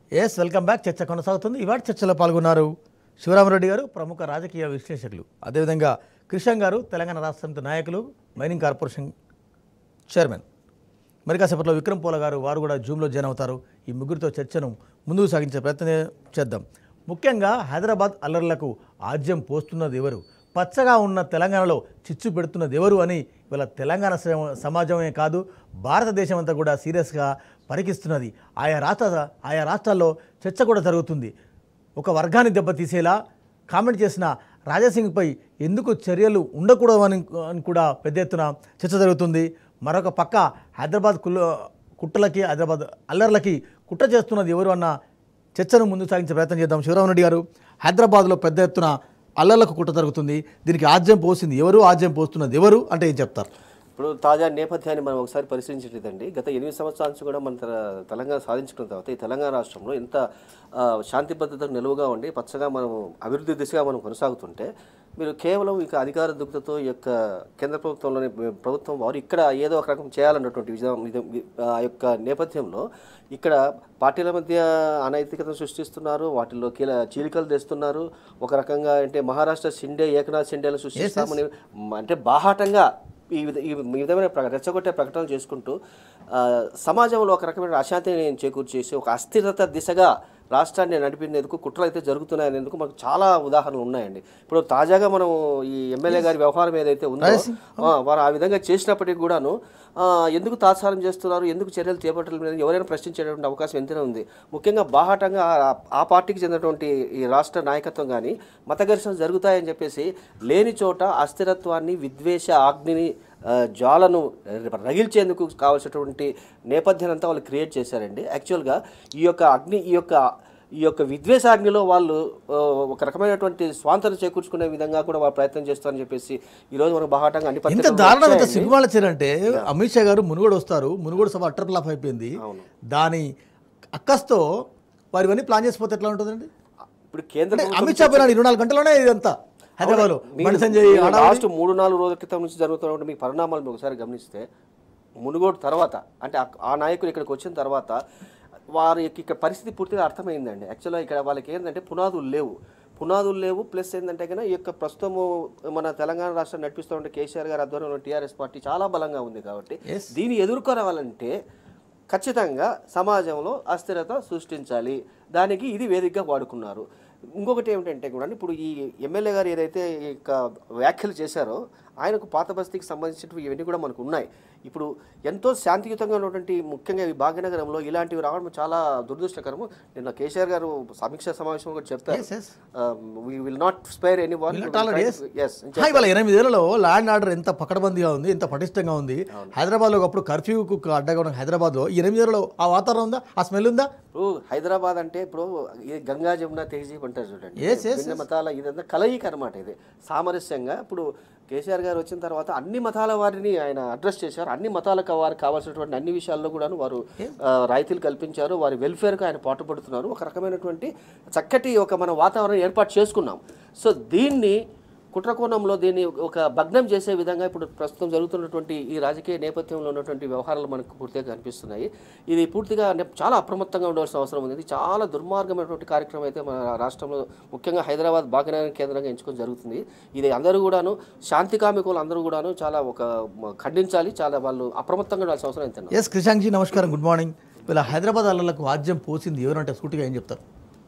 Yes welcome back చర్చ కొనసాగుతుంది ఇవాటి చర్చలో పాల్గొన్నారు శివరామరెడ్డి గారు ప్రముఖ రాజకీయ విశ్లేషకులు అదేవిధంగా కిషన్ గారు తెలంగాణ రాష్ట్ర సమితి నాయకులు మైనింగ్ కార్పొరేషన్ చైర్మన్ మరి కాసేపట్లో విక్రమ్ పోల గారు వారు కూడా జూమ్లో జాయిన్ అవుతారు ఈ ముగ్గురితో చర్చను ముందుకు సాగించే ప్రయత్నం చేద్దాం ముఖ్యంగా హైదరాబాద్ అల్లర్లకు ఆజ్యం పోస్తున్నది ఎవరు పచ్చగా ఉన్న తెలంగాణలో చిచ్చు పెడుతున్నది ఎవరు అని ఇవాళ తెలంగాణ సమ- సమాజమే కాదు భారతదేశం అంతా కూడా సీరియస్గా పరికిస్తున్నది ఆయా రాష్ట్ర ఆయా రాష్ట్రాల్లో చర్చ కూడా జరుగుతుంది ఒక వర్గాన్ని దెబ్బతీసేలా కామెంట్ చేసిన రాజాసింగ్పై ఎందుకు చర్యలు ఉండకూడదు అని అని కూడా పెద్ద ఎత్తున చర్చ జరుగుతుంది మరొక పక్క హైదరాబాద్ కుల్ల కుట్రలకి హైదరాబాద్ అల్లర్లకి కుట్ర చేస్తున్నది ఎవరు అన్న చర్చను ముందు సాగించే ప్రయత్నం చేద్దాం శివరామరెడ్డి గారు హైదరాబాద్లో పెద్ద ఎత్తున అల్లర్లకు కుట్ర జరుగుతుంది దీనికి ఆజ్యం పోసింది ఎవరు ఆజ్యం పోస్తున్నది ఎవరు అంటే ఏం చెప్తారు ఇప్పుడు తాజా నేపథ్యాన్ని మనం ఒకసారి పరిశీలించలేదండి గత ఎనిమిది సంవత్సరాల నుంచి కూడా మన తెల- తెలంగాణ సాధించుకున్న తర్వాత ఈ తెలంగాణ రాష్ట్రంలో ఎంత ఆ, శాంతి భద్రతకు నిలువుగా ఉండి పచ్చగా మనం అభివృద్ధి దిశగా మనం కొనసాగుతుంటే మీరు కేవలం ఇక అధికార దుగ్ధతో ఈ యొక్క కేంద్ర ప్రభుత్వంలోని ప్రభుత్వం వారు ఇక్కడ ఏదో ఒక రకం చేయాలన్నటువంటి విజయం విధం- వి- ఆ యొక్క నేపథ్యంలో ఇక్కడ పార్టీల మధ్య అనైతికతను సృష్టిస్తున్నారు వాటిల్లో కీల చీలికలు తెస్తున్నారు ఒక రకంగా అంటే మహారాష్ట్ర షిండే ఏకనాథ్ షిండేలు సృష్టిస్తామని మ- అంటే బాహాటంగా ఈ విధ ఈ ఈ విధమైన ప్ర- రెచ్చగొట్టే ప్రకటనలు చేసుకుంటూ ఆ, సమాజంలో ఒక రకమైన అశాంతిని చేకూర్చేసి ఒక అస్థిరత దిశగా రాష్ట్రాన్ని నడిపినందుకు కుట్రలు అయితే జరుగుతున్నాయనేందుకు మనకు చాలా ఉదాహరణలు ఉన్నాయండి ఇప్పుడు తాజాగా మనం ఈ ఎమ్మెల్యే గారి వ్యవహారం ఏదైతే ఉందో ఆ, వారు ఆ విధంగా చేసినప్పటికీ కూడాను ఆ, ఎందుకు తాత్సారం చేస్తున్నారు ఎందుకు చర్యలు చేపట్టడం లేదు ఎవరైనా ప్రశ్నించేటువంటి అవకాశం ఎంతైనా ఉంది ముఖ్యంగా బాహాటంగా ఆ- ఆ పార్టీకి చెందినటువంటి ఈ రాష్ట్ర నాయకత్వం కానీ మత ఘర్షణలు జరుగుతాయని చెప్పేసి లేని చోట అస్థిరత్వాన్ని విద్వేష ఆగ్నిని ఆ, జ్వాలను రగిల్చేందుకు కావాల్సినటువంటి నేపథ్యాన్ని అంతా వాళ్ళు క్రియేట్ చేశారండి యాక్చువల్గా ఈ యొక్క అగ్ని ఈ యొక్క ఈ యొక్క విద్వేషాగ్నిలో వాళ్ళు ఆ, ఒక రకమైనటువంటి స్వాంతన చేకూర్చుకునే విధంగా కూడా వాళ్ళు ప్రయత్నం చేస్తారని చెప్పేసి ఈరోజు మనకు బాహాటంగా అన్ని ఇంత పత్రికల్లో దారుణం ఇంత వచ్చాయండి. సిగ్గుమాల చర్యంటే అమిత్ షా గారు మునుగోడు వస్తారు మునుగోడు సభ అట్టర్ ఫ్లాప్ అయిపోయింది దాని అక్కస్తో వారు ఇవన్నీ ప్లాన్ చేసిపోతే ఎట్లా ఉంటుందండి ఇప్పుడు కేంద్ర అంటే అమిత్ షా పోయినాడు ఇరవై నాలుగు గంటల్లోనే ఇదంతా హైదరాబాద్లో బండి సంజయ్ మీరు హడావుడి. లాస్ట్ మూడు నాలుగు రోజుల క్రితం నుంచి జరుగుతున్న మీ పరిణామాలు మీరు ఒకసారి గమనిస్తే మునుగోడు తర్వాత అంటే ఆ- ఆ నాయకులు ఇక్కడికి వచ్చిన తర్వాత వారి యొక్క ఇక్కడ పరిస్థితి పూర్తిగా అర్థమైందండి యాక్చువల్గా ఇక్కడ వాళ్ళకి ఏంటంటే పునాదులు లేవు పునాదులు లేవు ప్లస్ ఏంటంటే కన్నా ఈ యొక్క ప్రస్తుతము మన తెలంగాణ రాష్ట్రం నడిపిస్తున్న కేసీఆర్ గారి ఆధ్వర్యంలో టీఆర్ఎస్ పార్టీ చాలా బలంగా ఉంది కాబట్టి Yes. దీన్ని ఎదుర్కోవాలంటే ఖచ్చితంగా సమాజంలో అస్థిరత సృష్టించాలి దానికి ఇది వేదికగా వాడుకున్నారు ఇంకొకటి ఏమిటంటే కూడా ఇప్పుడు ఈ ఎమ్మెల్యే గారు ఏదైతే ఈ యొక్క వ్యాఖ్యలు చేశారో ఆయనకు పాత బస్తీకి సంబంధించినవి ఇవన్నీ కూడా మనకు ఉన్నాయి ఇప్పుడు ఎంతో శాంతియుతంగా ఉన్నటువంటి ముఖ్యంగా ఈ భాగ్యనగరంలో ఇలాంటివి రావడం చాలా దురదృష్టకరము నిన్న కేసీఆర్ గారు సమీక్ష సమావేశంలో కూడా చెప్తారు Yes, yes. We will not spare any one yes హా, ఇవాళ ఎనిమిది ఏళ్లలో ల్యాండ్ ఆర్డర్ ఎంత పకడ్బందీగా ఉంది ఎంత పటిష్టంగా ఉంది హైదరాబాద్లో ఒకప్పుడు కర్ఫ్యూకు అడ్డగా ఉన్న హైదరాబాద్లో ఈ ఎనిమిది ఏళ్లలో ఆ వాతావరణం ఉందా ఆ స్మెల్ ఉందా ఇప్పుడు హైదరాబాద్ అంటే ఇప్పుడు ఇది గంగా జమున తెహజీబ్ అంటారు చూడండి Yes, yes, భిన్న మతాల ఇదంతా కలయిక అనమాట ఇది సామరస్యంగా ఇప్పుడు కేసీఆర్ గారు వచ్చిన తర్వాత అన్ని మతాల వారిని ఆయన అడ్రస్ చేశారు అన్ని మతాలకు వారికి కావాల్సినటువంటి అన్ని విషయాల్లో కూడా వారు ఆ, రాయితీలు కల్పించారు వారి వెల్ఫేర్కి ఆయన పాటుపడుతున్నారు ఒక రకమైనటువంటి చక్కటి ఒక మన వాతావరణం ఏర్పాటు చేసుకున్నాం సో దీన్ని కుట్రకోణంలో దీన్ని ఒక భగ్నం చేసే విధంగా ఇప్పుడు ప్రస్తుతం జరుగుతున్నటువంటి ఈ రాజకీయ నేపథ్యంలో ఉన్నటువంటి వ్యవహారాలు మనకు పూర్తిగా కనిపిస్తున్నాయి ఇది పూర్తిగా అంటే చాలా అప్రమత్తంగా ఉండవలసిన అవసరం ఉంది ఇది చాలా దుర్మార్గమైనటువంటి కార్యక్రమం అయితే మన రాష్ట్రంలో ముఖ్యంగా హైదరాబాద్ భాగ్యనగరం కేంద్రంగా ఎంచుకొని జరుగుతుంది ఇది అందరూ కూడాను శాంతి కామికులు అందరూ కూడాను చాలా ఒక మ- ఖండించాలి చాలా వాళ్ళు అప్రమత్తంగా ఉండాల్సిన అవసరం ఎంత ఎస్ క్రిషాంక్ జీ నమస్కారం గుడ్ మార్నింగ్ వీళ్ళ హైదరాబాద్ అల్లర్లకు ఆజ్యం పోసింది ఎవరంటే సూటిగా ఏం చెప్తారు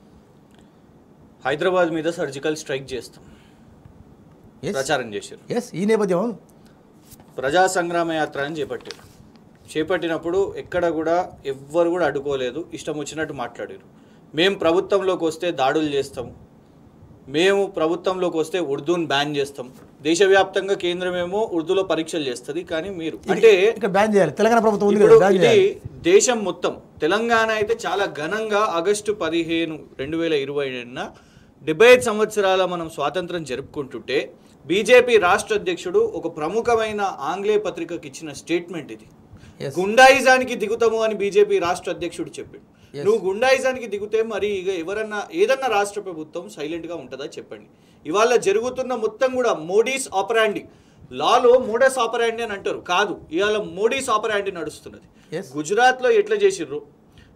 హైదరాబాద్ మీద సర్జికల్ స్ట్రైక్ చేస్తాం Yes. ప్రచారం చేశారు ఎస్ ఈ నేపథ్యం ప్రజా సంగ్రామ యాత్ర అని చేపట్టారు చేపట్టినప్పుడు ఎక్కడ కూడా ఎవ్వరు కూడా అడ్డుకోలేదు ఇష్టం వచ్చినట్టు మాట్లాడారు మేము ప్రభుత్వంలోకి వస్తే దాడులు చేస్తాం మేము ప్రభుత్వంలోకి వస్తే ఉర్దూని బ్యాన్ చేస్తాం దేశవ్యాప్తంగా కేంద్రమేమో ఉర్దూలో పరీక్షలు చేస్తుంది కానీ మీరు అంటే ఇక్కడ బ్యాన్ చేయాలి తెలంగాణ ప్రభుత్వం ఉంది ఇప్పుడు కదా బ్యాన్ ఇది చేయాలి దేశం మొత్తం తెలంగాణ అయితే చాలా ఘనంగా ఆగస్టు పదిహేను రెండు వేల ఇరవై రెండున డెబ్బై ఐదు సంవత్సరాల మనం స్వాతంత్రం జరుపుకుంటుంటే బీజేపీ రాష్ట్ర అధ్యక్షుడు ఒక ప్రముఖమైన ఆంగ్లేయ పత్రికకి ఇచ్చిన స్టేట్మెంట్ ఇది Yes. గుండాయిజానికి దిగుతాము అని బీజేపీ రాష్ట్ర అధ్యక్షుడు చెప్పాడు నువ్వు గుండాయిజానికి దిగుతే మరి ఇక ఎవరన్నా ఏదన్నా రాష్ట్ర ప్రభుత్వం సైలెంట్ గా ఉంటుందా చెప్పండి ఇవాళ జరుగుతున్న మొత్తం కూడా మోడీస్ ఆపరాండి లాలో మోడస్ ఆపరాండి అని అంటారు కాదు ఇవాళ మోడీస్ ఆపరాండి నడుస్తున్నది Yes. గుజరాత్ లో ఎట్లా చేసిర్రు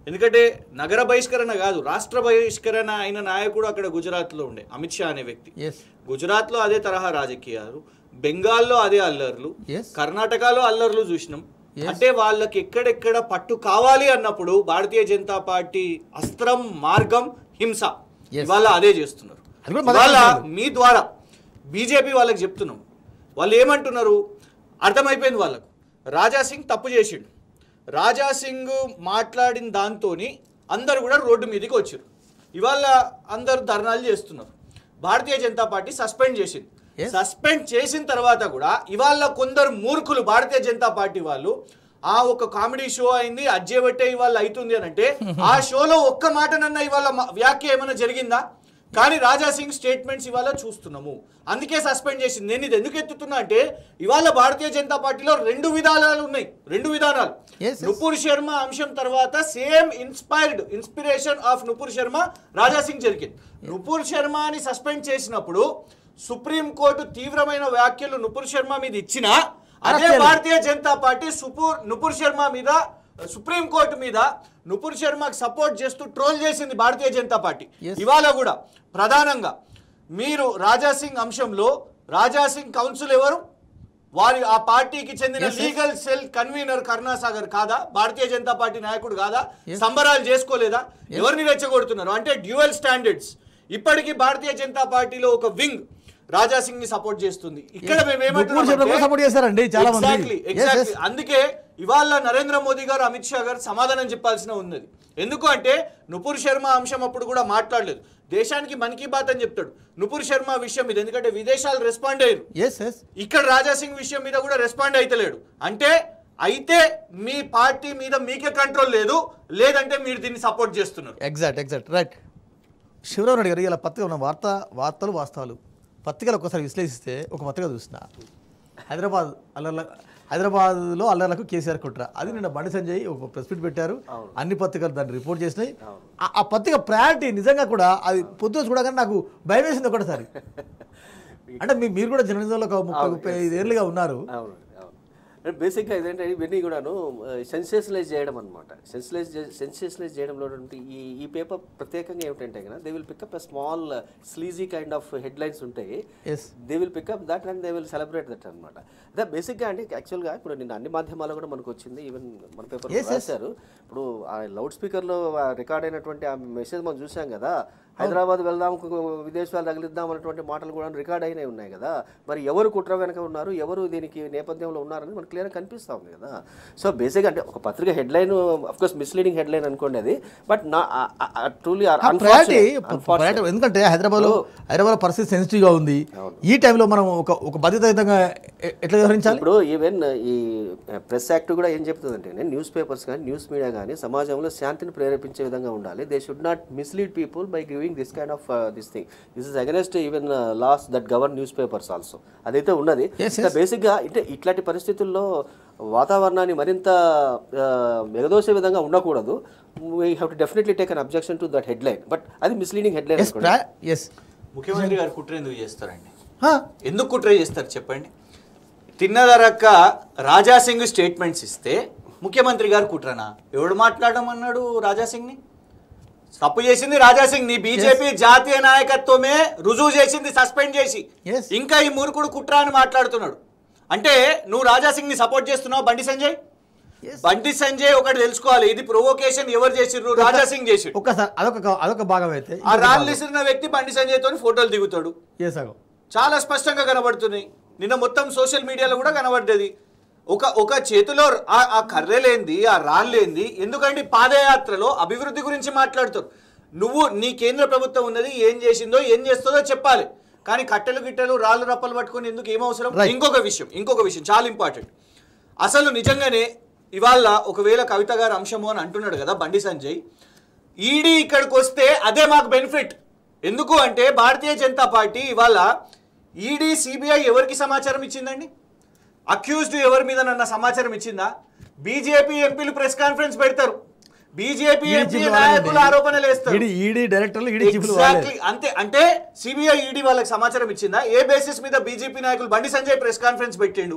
ఎందుకంటే నగర బహిష్కరణ కాదు రాష్ట్ర బహిష్కరణ అయిన నాయకుడు అక్కడ గుజరాత్లో ఉండే అమిత్ షా అనే వ్యక్తి ఎస్ గుజరాత్లో అదే తరహా రాజకీయాలు బెంగాల్లో అదే అల్లర్లు Yes. కర్ణాటకలో అల్లర్లు చూసినాం అంటే వాళ్ళకి ఎక్కడెక్కడ పట్టు కావాలి అన్నప్పుడు భారతీయ జనతా పార్టీ అస్త్రం మార్గం హింస Yes. ఇవాళ అదే చేస్తున్నారు అది కూడా మొదటి ఇవాళ రోజు. మీ ద్వారా బీజేపీ వాళ్ళకి చెప్తున్నాం వాళ్ళు ఏమంటున్నారు అర్థమైపోయింది వాళ్ళకు రాజా సింగ్ తప్పు చేసిండు రాజా సింగ్ మాట్లాడిన దాంతోని అందరు కూడా రోడ్డు మీదకి వచ్చారు ఇవాళ అందరు ధర్నాలు చేస్తున్నారు భారతీయ జనతా పార్టీ సస్పెండ్ చేసింది Yes. సస్పెండ్ చేసిన తర్వాత కూడా ఇవాళ కొందరు మూర్ఖులు భారతీయ జనతా పార్టీ వాళ్ళు ఆ ఒక కామెడీ షో అయింది అజ్జేబట్టే ఇవాళ అవుతుంది అని అంటే ఆ షోలో ఒక్క మాటనన్నా ఇవాళ మ- వ్యాఖ్య ఏమైనా జరిగిందా కానీ రాజా సింగ్ స్టేట్మెంట్స్ ఇవాళ చూస్తున్నాము అందుకే సస్పెండ్ చేసింది నేను ఇది ఎందుకు ఎత్తుతున్నా అంటే ఇవాళ భారతీయ జనతా పార్టీలో రెండు విధానాలు ఉన్నాయి రెండు విధానాలు Yes, yes. నుపూర్ శర్మ అంశం తర్వాత same inspired inspiration of Nupur Sharma Raja Singh జరిగింది నుపూర్ శర్మని సస్పెండ్ చేసినప్పుడు సుప్రీం కోర్టు తీవ్రమైన వ్యాఖ్యలు నుపూర్ శర్మ మీద ఇచ్చినా అదే Arrest భారతీయ జనతా పార్టీ సుపూర్ నుపూర్ శర్మ మీద సుప్రీం కోర్టు మీద నుపూర్ శర్మకి సపోర్ట్ చేస్తూ ట్రోల్ చేసింది భారతీయ జనతా పార్టీ Yes. ఇవాళ కూడా ప్రధానంగా మీరు రాజా సింగ్ అంశంలో రాజా సింగ్ కౌన్సిల్ ఎవరు వారి ఆ పార్టీకి చెందిన Yes, yes. Legal cell convener Karunasagar కాదా భారతీయ జనతా పార్టీ నాయకుడు కాదా Yes. సంబరాలు చేసుకోలేదా ఎవరిని రెచ్చగొడుతున్నారు అంటే డ్యూయల్ స్టాండర్డ్స్ ఇప్పటికీ భారతీయ జనతా పార్టీలో ఒక వింగ్ రాజా సింగ్ ని సపోర్ట్ చేస్తుంది ఇక్కడ మేము నుపూర్ శర్మ కూడా support చేశారండి చాలా మంది. Exactly Yes, exactly yes. అందుకే ఇవాళ నరేంద్ర మోదీ గారు అమిత్ షా గారు సమాధానం చెప్పాల్సిన ఉన్నది ఎందుకు అంటే నుపూర్ శర్మ అంశం అప్పుడు కూడా మాట్లాడలేదు దేశానికి మన్ కీ బాత్ అని చెప్తాడు నుపూర్ శర్మ విషయం మీద ఎందుకంటే విదేశాలు రెస్పాండ్ అయ్యారు ఎస్ ఎస్ ఇక్కడ రాజా సింగ్ విషయం మీద కూడా రెస్పాండ్ అయితలేడు అంటే అయితే మీ పార్టీ మీద మీకే కంట్రోల్ లేదు లేదంటే మీరు దీన్ని సపోర్ట్ చేస్తున్నారు exact exact right Shivarao Naidu garu ఇలా పత్రిక ఉన్న వార్త వార్తలు వాస్తవాలు పత్రికలు ఒక్కసారి విశ్లేషిస్తే ఒక పత్రిక చూసిన హైదరాబాద్ అల్లర్ల హైదరాబాద్లో అల్లర్లకు కేసీఆర్ కుట్ర అది నిన్న బండి సంజయ్ ఒక ప్రెస్ మీట్ పెట్టారు అన్ని పత్రికలు దాన్ని రిపోర్ట్ చేసినాయి ఆ- ఆ పత్రిక ప్రయారిటీ నిజంగా కూడా అది పొద్దున చూడగానే నాకు భయం వేసింది ఒకటిసారి అంటే మీ- మీరు కూడా జర్నలిజంలో ఒక ముప్పై ముప్పై ఐదు ఏళ్ళుగా ఉన్నారు అవును అవును బేసిక్గా ఇదేంటే ఇవన్నీ కూడాను సెన్సేషనలైజ్ చేయడం అనమాట సెన్సిలైజ్ సెన్సేషనలైజ్ చేయడంలో ఉన్నటువంటి ఈ ఈ పేపర్ ప్రత్యేకంగా ఏమిటంటే కదా they will pick up a small sleazy kind of headlines ఉంటాయి yes they will pick up that and they will celebrate that అనమాట అదే బేసిక్గా అంటే యాక్చువల్గా ఇప్పుడు నిన్న అన్ని మాధ్యమాల్లో కూడా మనకు వచ్చింది ఈవెన్ మన పేపర్ Yes, yes. రాశారు ఇప్పుడు ఆ లౌడ్ స్పీకర్లో రికార్డ్ అయినటువంటి ఆ మెసేజ్ మనం చూసాం కదా హైదరాబాద్ వెళ్దాం కు- విదేశాలు తగిలిద్దాం అన్నటువంటి మాటలు కూడా రికార్డ్ అయినవి ఉన్నాయి కదా మరి ఎవరు కుట్ర వెనక ఉన్నారు ఎవరు దీనికి నేపథ్యంలో ఉన్నారని మనకు క్లియర్గా కనిపిస్తూ ఉంది కదా సో బేసిక్గా అంటే ఒక పత్రిక హెడ్లైన్ కోర్స్ మిస్లీడింగ్ హెడ్లైన్ అనుకోండి అది బట్ నా ట్రూలీ ప్రయారిటీ ప్రయారిటీ ఎందుకంటే హైదరాబాద్లో హైదరాబాద్ పరిస్థితి సెన్సిటివ్గా ఉంది ఈ టైంలో మనం ఒక ఒక బాధ్యతాయుతంగా ఎ- ఎట్లా వ్యవహరించాలి ఇప్పుడు ఈవెన్ ఈ ప్రెస్ యాక్ట్ కూడా ఏం చెప్తుందంటే న్యూస్ పేపర్స్ కానీ న్యూస్ మీడియా కానీ సమాజంలో శాంతిని ప్రేరేపించే విధంగా ఉండాలి they should not mislead people by giving this kind of this thing this is against even laws that govern news papers also అదైతే ఉన్నది Yes, బేసిక్గా అంటే ఇట్లాంటి పరిస్థితుల్లో వాతావరణాన్ని మరింత మెగదోసే విధంగా ఉండకూడదు we have to definitely take an objection to that headline but అది మిస్లీడింగ్ హెడ్లైన్ ఎస్ ఎస్ ముఖ్యమంత్రి గారు కుట్ర ఎందుకు చేస్తారండి ఎందుకు కుట్ర చేస్తారు చెప్పండి తిన్నదరక్క రాజా సింగ్ స్టేట్మెంట్స్ ఇస్తే ముఖ్యమంత్రి గారు కుట్రనా ఎవడు మాట్లాడడం అన్నాడు రాజా సింగ్ని తప్పు చేసింది రాజా సింగ్ నీ బీజేపీ జాతీయ నాయకత్వమే రుజువు చేసింది సస్పెండ్ చేసి Yes. ఇంకా ఈ మూర్ఖుడు కుట్ర అని మాట్లాడుతున్నాడు అంటే నువ్వు రాజా సింగ్ ని సపోర్ట్ చేస్తున్నావు బండి సంజయ్ Yes. బండి సంజయ్ ఒకటి తెలుసుకోవాలి ఇది ప్రొవోకేషన్ ఎవరు చేసిర్రు రాజా సింగ్ చేసిర్రు ఒక్కసారి అదొక అదొక భాగం అయితే ఆ రాళ్ళు విసిరిన వ్యక్తి బండి సంజయ్ తోని ఫోటోలు దిగుతాడు ఏ సగం చాలా స్పష్టంగా కనబడుతున్నాయి నిన్న మొత్తం సోషల్ మీడియాలో కూడా కనబడ్డది ఒక ఒక చేతిలో ఆ ఆ కర్రెలేంది ఆ రాళ్ళేంది ఎందుకంటే పాదయాత్రలో అభివృద్ధి గురించి మాట్లాడుతారు నువ్వు నీ కేంద్ర ప్రభుత్వం ఉన్నది ఏం చేసిందో ఏం చేస్తుందో చెప్పాలి కానీ కట్టెలు గిట్టెలు రాళ్ళు రప్పలు పట్టుకొని ఎందుకు ఏం అవసరం Right. ఇంకొక విషయం ఇంకొక విషయం చాలా ఇంపార్టెంట్ అసలు నిజంగానే ఇవాళ ఒకవేళ కవిత గారు అంశము అని అంటున్నాడు కదా బండి సంజయ్ ఈడీ ఇక్కడికి వస్తే అదే మాకు బెనిఫిట్ ఎందుకు అంటే భారతీయ జనతా పార్టీ ఇవాళ ఈడీ సిబిఐ ఎవరికి సమాచారం ఇచ్చిందండి అక్యూజ్డ్ ఎవరి మీద నన్న సమాచారం ఇచ్చిందా బీజేపీ ఎంపీలు ప్రెస్ కాన్ఫరెన్స్ పెడతారు బీజేపీ ఈడీ ఎంపీ చీఫ్లు నాయకులు వాళ్ళండి. ఆరోపణలు వేస్తారు ఈడీ ఈడీ డైరెక్టర్లు ఈడీ చీఫ్లు వాళ్ళే ఎగ్జాక్ట్లీ అంతే అంటే సిబిఐ ఈడీ వాళ్ళకి సమాచారం ఇచ్చిందా ఏ బేసిస్ మీద బీజేపీ నాయకులు బండి సంజయ్ ప్రెస్ కాన్ఫరెన్స్ పెట్టిండు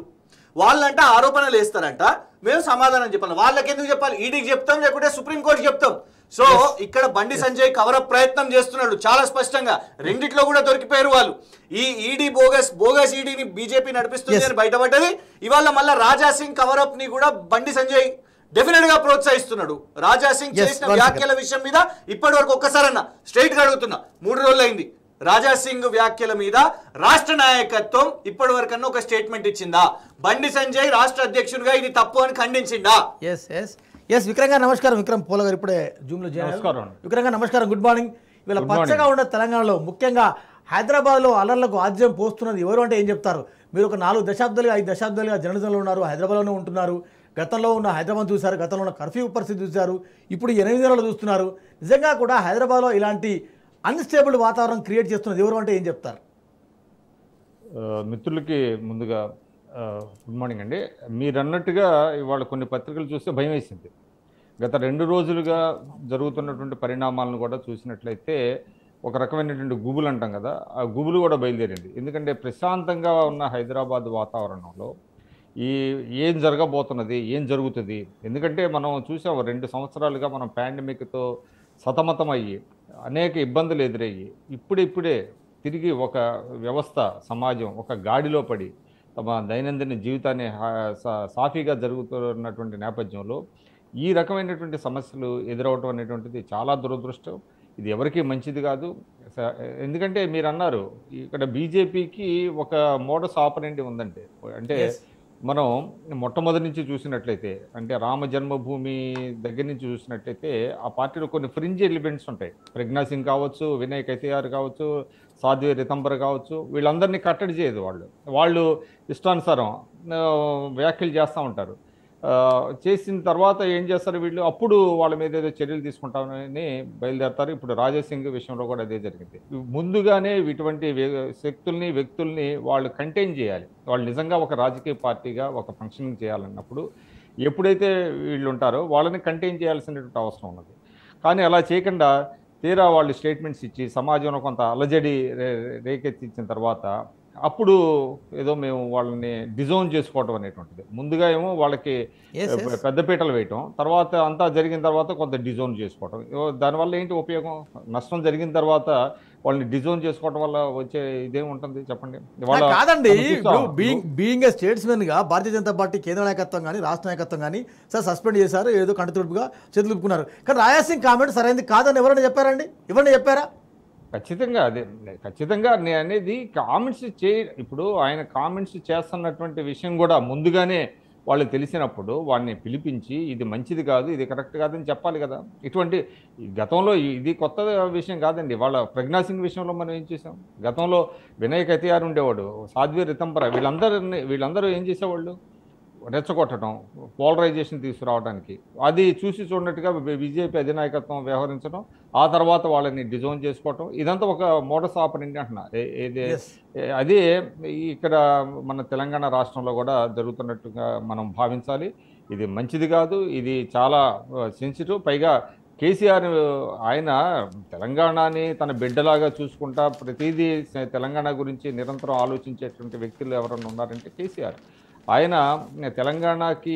వాళ్ళంట ఆరోపణలు వేస్తారంట మేము సమాధానం చెప్పాలి వాళ్ళకి ఎందుకు చెప్పాలి ఈడీకి చెప్తాం లేకుంటే సుప్రీంకోర్టుకి చెప్తాం సో ఇక్కడ బండి సంజయ్ కవరప్ ప్రయత్నం చేస్తున్నాడు చాలా స్పష్టంగా రెండిట్లో కూడా దొరికిపోయారు వాళ్ళు ఈ ఈడీ బోగస్ బోగస్ ఈడీని బీజేపీ నడిపిస్తుంది అని బయటపడ్డది ఇవాళ మళ్ళా రాజా సింగ్ కవరప్ ని కూడా బండి సంజయ్ డెఫినెట్ గా ప్రోత్సహిస్తున్నాడు రాజా సింగ్ Yes, చేసిన one second. వ్యాఖ్యల విషయం మీద ఇప్పటి వరకు ఒక్కసారన్నా స్ట్రైట్ గా అడుగుతున్నా మూడు రోజులు అయింది రాజా సింగ్ వ్యాఖ్యల మీద రాష్ట్ర నాయకత్వం ఇప్పటి వరకన్నా ఒక స్టేట్మెంట్ ఇచ్చిందా బండి సంజయ్ రాష్ట్ర అధ్యక్షుడిగా ఇది తప్పు అని ఖండించిందా yes yes yes Vikram garu నమస్కారం విక్రమ్ పోల గారు ఇప్పుడే జూమ్ లో జాయిన్ అయ్యారు. నమస్కారం అండి. విక్రమ్ గారు నమస్కారం గుడ్ మార్నింగ్ ఇవాళ పచ్చగా ఉన్న తెలంగాణలో ముఖ్యంగా హైదరాబాద్ లో అల్లర్లకు ఆద్యం పోస్తున్నది ఎవరు అంటే ఏం చెప్తారు మీరు ఒక నాలుగు దశాబ్దాలుగా ఐదు దశాబ్దాలుగా జర్నలిజంలో ఉన్నారు హైదరాబాద్లోనే ఉంటున్నారు గతంలో ఉన్న హైదరాబాద్ చూశారు గతంలో ఉన్న కర్ఫ్యూ పరిస్థితి చూశారు ఇప్పుడు ఈ ఎనిమిది నెలలు చూస్తున్నారు నిజంగా కూడా హైదరాబాద్లో ఇలాంటి అన్స్టేబుల్ వాతావరణం క్రియేట్ చేస్తున్నది ఎవరు అంటే ఏం చెప్తారు ఆ, మిత్రులకి ముందుగా ఆ, గుడ్ మార్నింగ్ అండి మీరు అన్నట్టుగా ఇవాళ కొన్ని పత్రికలు చూస్తే భయం వేసింది గత రెండు రోజులుగా జరుగుతున్నటువంటి పరిణామాలను కూడా చూసినట్లయితే ఒక రకమైనటువంటి గుబులు అంటాం కదా ఆ గుబులు కూడా బయలుదేరింది ఎందుకంటే ప్రశాంతంగా ఉన్న హైదరాబాద్ వాతావరణంలో ఈ ఏం జరగబోతున్నది ఏం జరుగుతుంది ఎందుకంటే మనం చూసాం రెండు సంవత్సరాలుగా మనం పాండమిక్తో సతమతమయ్యి అనేక ఇబ్బందులు ఎదురయ్యి ఇప్పుడిప్పుడే తిరిగి ఒక వ్యవస్థ సమాజం ఒక గాడిలో పడి తమ దైనందిన జీవితాన్ని హా- సా- సాఫీగా జరుగుతున్నటువంటి నేపథ్యంలో ఈ రకమైనటువంటి సమస్యలు ఎదురవటం అనేటువంటిది చాలా దురదృష్టం ఇది ఎవరికీ మంచిది కాదు స- ఎందుకంటే మీరు అన్నారు ఇక్కడ బీజేపీకి ఒక మోడస్ ఆపరెంట్ ఉందంటే అంటే Yes. మనం మొట్టమొదటి నుంచి చూసినట్లయితే అంటే రామ జన్మభూమి దగ్గర నుంచి చూసినట్లయితే ఆ పార్టీలో కొన్ని ఫ్రింజ్ ఎలిమెంట్స్ ఉంటాయి ప్రజ్ఞా సింగ్ కావచ్చు వినయ్ కైతయార్ కావచ్చు సాధ్వి రితంబర్ కావచ్చు వీళ్ళందరినీ కట్టడి చేయదు వాళ్ళు వాళ్ళు ఇష్టానుసారం ఆ, వ్యాఖ్యలు చేస్తూ ఉంటారు ఆ, చేసిన తర్వాత ఏం చేస్తారు వీళ్ళు అప్పుడు వాళ్ళ మీద ఏదో చర్యలు తీసుకుంటామని బయలుదేరతారు ఇప్పుడు రాజాసింగ్ విషయంలో కూడా అదే జరిగింది ముందుగానే ఇటువంటి వ్య- శక్తుల్ని వ్యక్తుల్ని వాళ్ళు కంటైన్ చేయాలి వాళ్ళు నిజంగా ఒక రాజకీయ పార్టీగా ఒక ఫంక్షనింగ్ చేయాలన్నప్పుడు ఎప్పుడైతే వీళ్ళు ఉంటారో వాళ్ళని కంటైన్ చేయాల్సినటువంటి అవసరం ఉన్నది కానీ అలా చేయకుండా తీరా వాళ్ళు స్టేట్మెంట్స్ ఇచ్చి సమాజంలో కొంత అలజడి రే- రేకెత్తించిన తర్వాత అప్పుడు ఏదో మేము వాళ్ళని డిజోన్ చేసుకోవడం అనేటువంటిది ముందుగా ఏమో వాళ్ళకి Yes, yes. పెద్దపీటలు వేయటం తర్వాత అంతా జరిగిన తర్వాత కొంత డిజోన్ చేసుకోవటం ఇవో- దానివల్ల ఏంటి ఉపయోగం నష్టం జరిగిన తర్వాత వాళ్ళని డిజోన్ చేసుకోవటం వల్ల వచ్చే ఇదేం ఉంటుంది చెప్పండి వాళ్ళ కాదండి మనం చూస్తాం. ఇప్పుడు బీయింగ్ బీయింగ్ ఏ స్టేట్స్మెన్ గా భారతీయ జనతా పార్టీ కేంద్ర నాయకత్వం కానీ రాష్ట్ర నాయకత్వం కానీ సార్ సస్పెండ్ చేశారు ఏదో కంటితుడుపుగా చేతులు ఊపుకున్నారు కానీ రాయాసింగ్ కామెంట్ సరైనది కాదని ఎవరైనా చెప్పారండి ఎవరైనా చెప్పారా ఖచ్చితంగా అదే ఖచ్చితంగా నేను అనేది కామెంట్స్ చే ఇప్పుడు ఆయన కామెంట్స్ చేస్తున్నటువంటి విషయం కూడా ముందుగానే వాళ్ళు తెలిసినప్పుడు వాడిని పిలిపించి ఇది మంచిది కాదు ఇది కరెక్ట్ కాదని చెప్పాలి కదా ఇటువంటి ఈ గతంలో ఈ- ఇది కొత్త విషయం కాదండి వాళ్ళ ప్రజ్ఞా సింగ్ విషయంలో మనం ఏం చేసాం గతంలో వినయ్ కతియార్ ఉండేవాడు సాధ్వి రితంబర వీళ్ళందరినీ వీళ్ళందరూ ఏం చేసేవాళ్ళు రెచ్చగొట్టడం పోలరైజేషన్ తీసుకురావడానికి అది చూసి చూడనట్టుగా బీజేపీ అధినాయకత్వం వ్యవహరించడం ఆ తర్వాత వాళ్ళని డిజోన్ చేసుకోవటం ఇదంతా ఒక మోడస్ ఆపరెంట్ అంటున్నా ఏ- ఏది Yes. ఏ- అదే ఇక్కడ మన తెలంగాణ రాష్ట్రంలో కూడా జరుగుతున్నట్టుగా మనం భావించాలి ఇది మంచిది కాదు ఇది చాలా సెన్సిటివ్ పైగా కేసీఆర్ ఆయన తెలంగాణని తన బిడ్డలాగా చూసుకుంటా ప్రతిదీ స- తెలంగాణ గురించి నిరంతరం ఆలోచించేటువంటి వ్యక్తులు ఎవరన్నా ఉన్నారంటే కేసీఆర్ ఆయన తెలంగాణకి